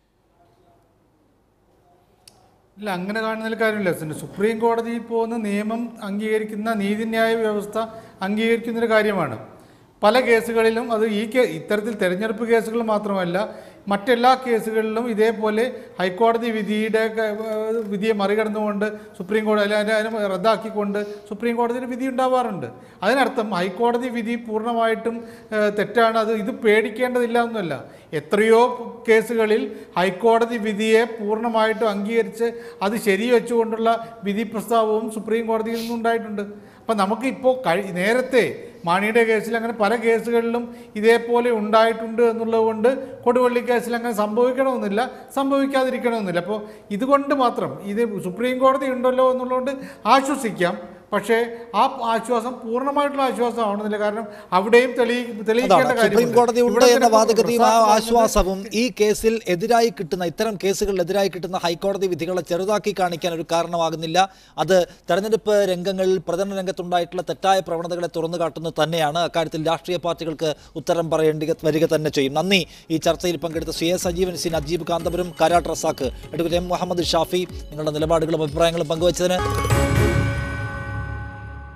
ഇല്ല അങ്ങനെ കാണുന്നതിൽ കാര്യമില്ല പിന്നെ സുപ്രീം കോടതിയിൽ പോകുന്ന നിയമം അംഗീകരിക്കുന്ന നീതിന്യായ വ്യവസ്ഥ അംഗീകരിക്കുന്നൊരു കാര്യമാണ് പല കേസുകളിലും അത് ഈ കേ ഇത്തരത്തിൽ തെരഞ്ഞെടുപ്പ് കേസുകൾ മാത്രമല്ല മറ്റെല്ലാ കേസുകളിലും ഇതേപോലെ ഹൈക്കോടതി വിധിയുടെ ക- ഏഹ് വിധിയെ മറികടന്നുകൊണ്ട് സുപ്രീം കോടതി അല്ല അതിനെ അതിനെ റദ്ദാക്കിക്കൊണ്ട് സുപ്രീം കോടതിയുടെ വിധി ഉണ്ടാവാറുണ്ട് അതിനർത്ഥം ഹൈക്കോടതി വിധി പൂർണ്ണമായിട്ടും ഏഹ് തെറ്റാണ് അത് ഇത് പേടിക്കേണ്ടതില്ല എന്നല്ല എത്രയോ കേസുകളിൽ ഹൈക്കോടതി വിധിയെ പൂർണ്ണമായിട്ടും അംഗീകരിച്ച് അത് ശരിവെച്ചുകൊണ്ടുള്ള വിധി പ്രസ്താവവും സുപ്രീം കോടതിയിൽ നിന്നുണ്ടായിട്ടുണ്ട് അപ്പം നമുക്കിപ്പോൾ കഴി നേരത്തെ മാണിയുടെ കേസിൽ അങ്ങനെ പല കേസുകളിലും ഇതേപോലെ ഉണ്ടായിട്ടുണ്ട് എന്നുള്ളത് കൊണ്ട് കൊടുവള്ളി കേസിൽ അങ്ങനെ സംഭവിക്കണമെന്നില്ല സംഭവിക്കാതിരിക്കണമെന്നില്ല അപ്പോൾ ഇതുകൊണ്ട് മാത്രം ഇത് സുപ്രീം കോടതി ഉണ്ടല്ലോ എന്നുള്ളതുകൊണ്ട് ആശ്വസിക്കാം പക്ഷേ ആ ആശ്വാസം പൂർണ്ണമായിട്ടുള്ള ആശ്വാസം ആവണമെന്നില്ല കാരണം അവിടെയും തെളി തെളിയിക്കേണ്ട അതാണ് സുപ്രീം കാര്യമുണ്ട്. കോടതി ഉണ്ട് ഇവിടെ എന്ന തന്നെ വാദഗതിയും ആ പ്രസാദ് പറഞ്ഞത് ആശ്വാസവും ഈ കേസിൽ എതിരായി കിട്ടുന്ന ഇത്തരം കേസുകളിൽ എതിരായി കിട്ടുന്ന ഹൈക്കോടതി വിധികളെ ചെറുതാക്കി കാണിക്കാൻ ഒരു കാരണമാകുന്നില്ല അത് തെരഞ്ഞെടുപ്പ് രംഗങ്ങളിൽ പ്രചരണ രംഗത്തുണ്ടായിട്ടുള്ള തെറ്റായ പ്രവണതകളെ തുറന്നു കാട്ടുന്നത് തന്നെയാണ് അക്കാര്യത്തിൽ രാഷ്ട്രീയ പാർട്ടികൾക്ക് ഉത്തരം പറയേണ്ടി വരിക തന്നെ ചെയ്യും നന്ദി ഈ ചർച്ചയിൽ പങ്കെടുത്ത C S Sajeevan C Najeeb Kanthapuram Karat Razak advocate M Muhammad Shafi നിങ്ങളുടെ നിലപാടുകളും അഭിപ്രായങ്ങളും പങ്കുവച്ചതിന്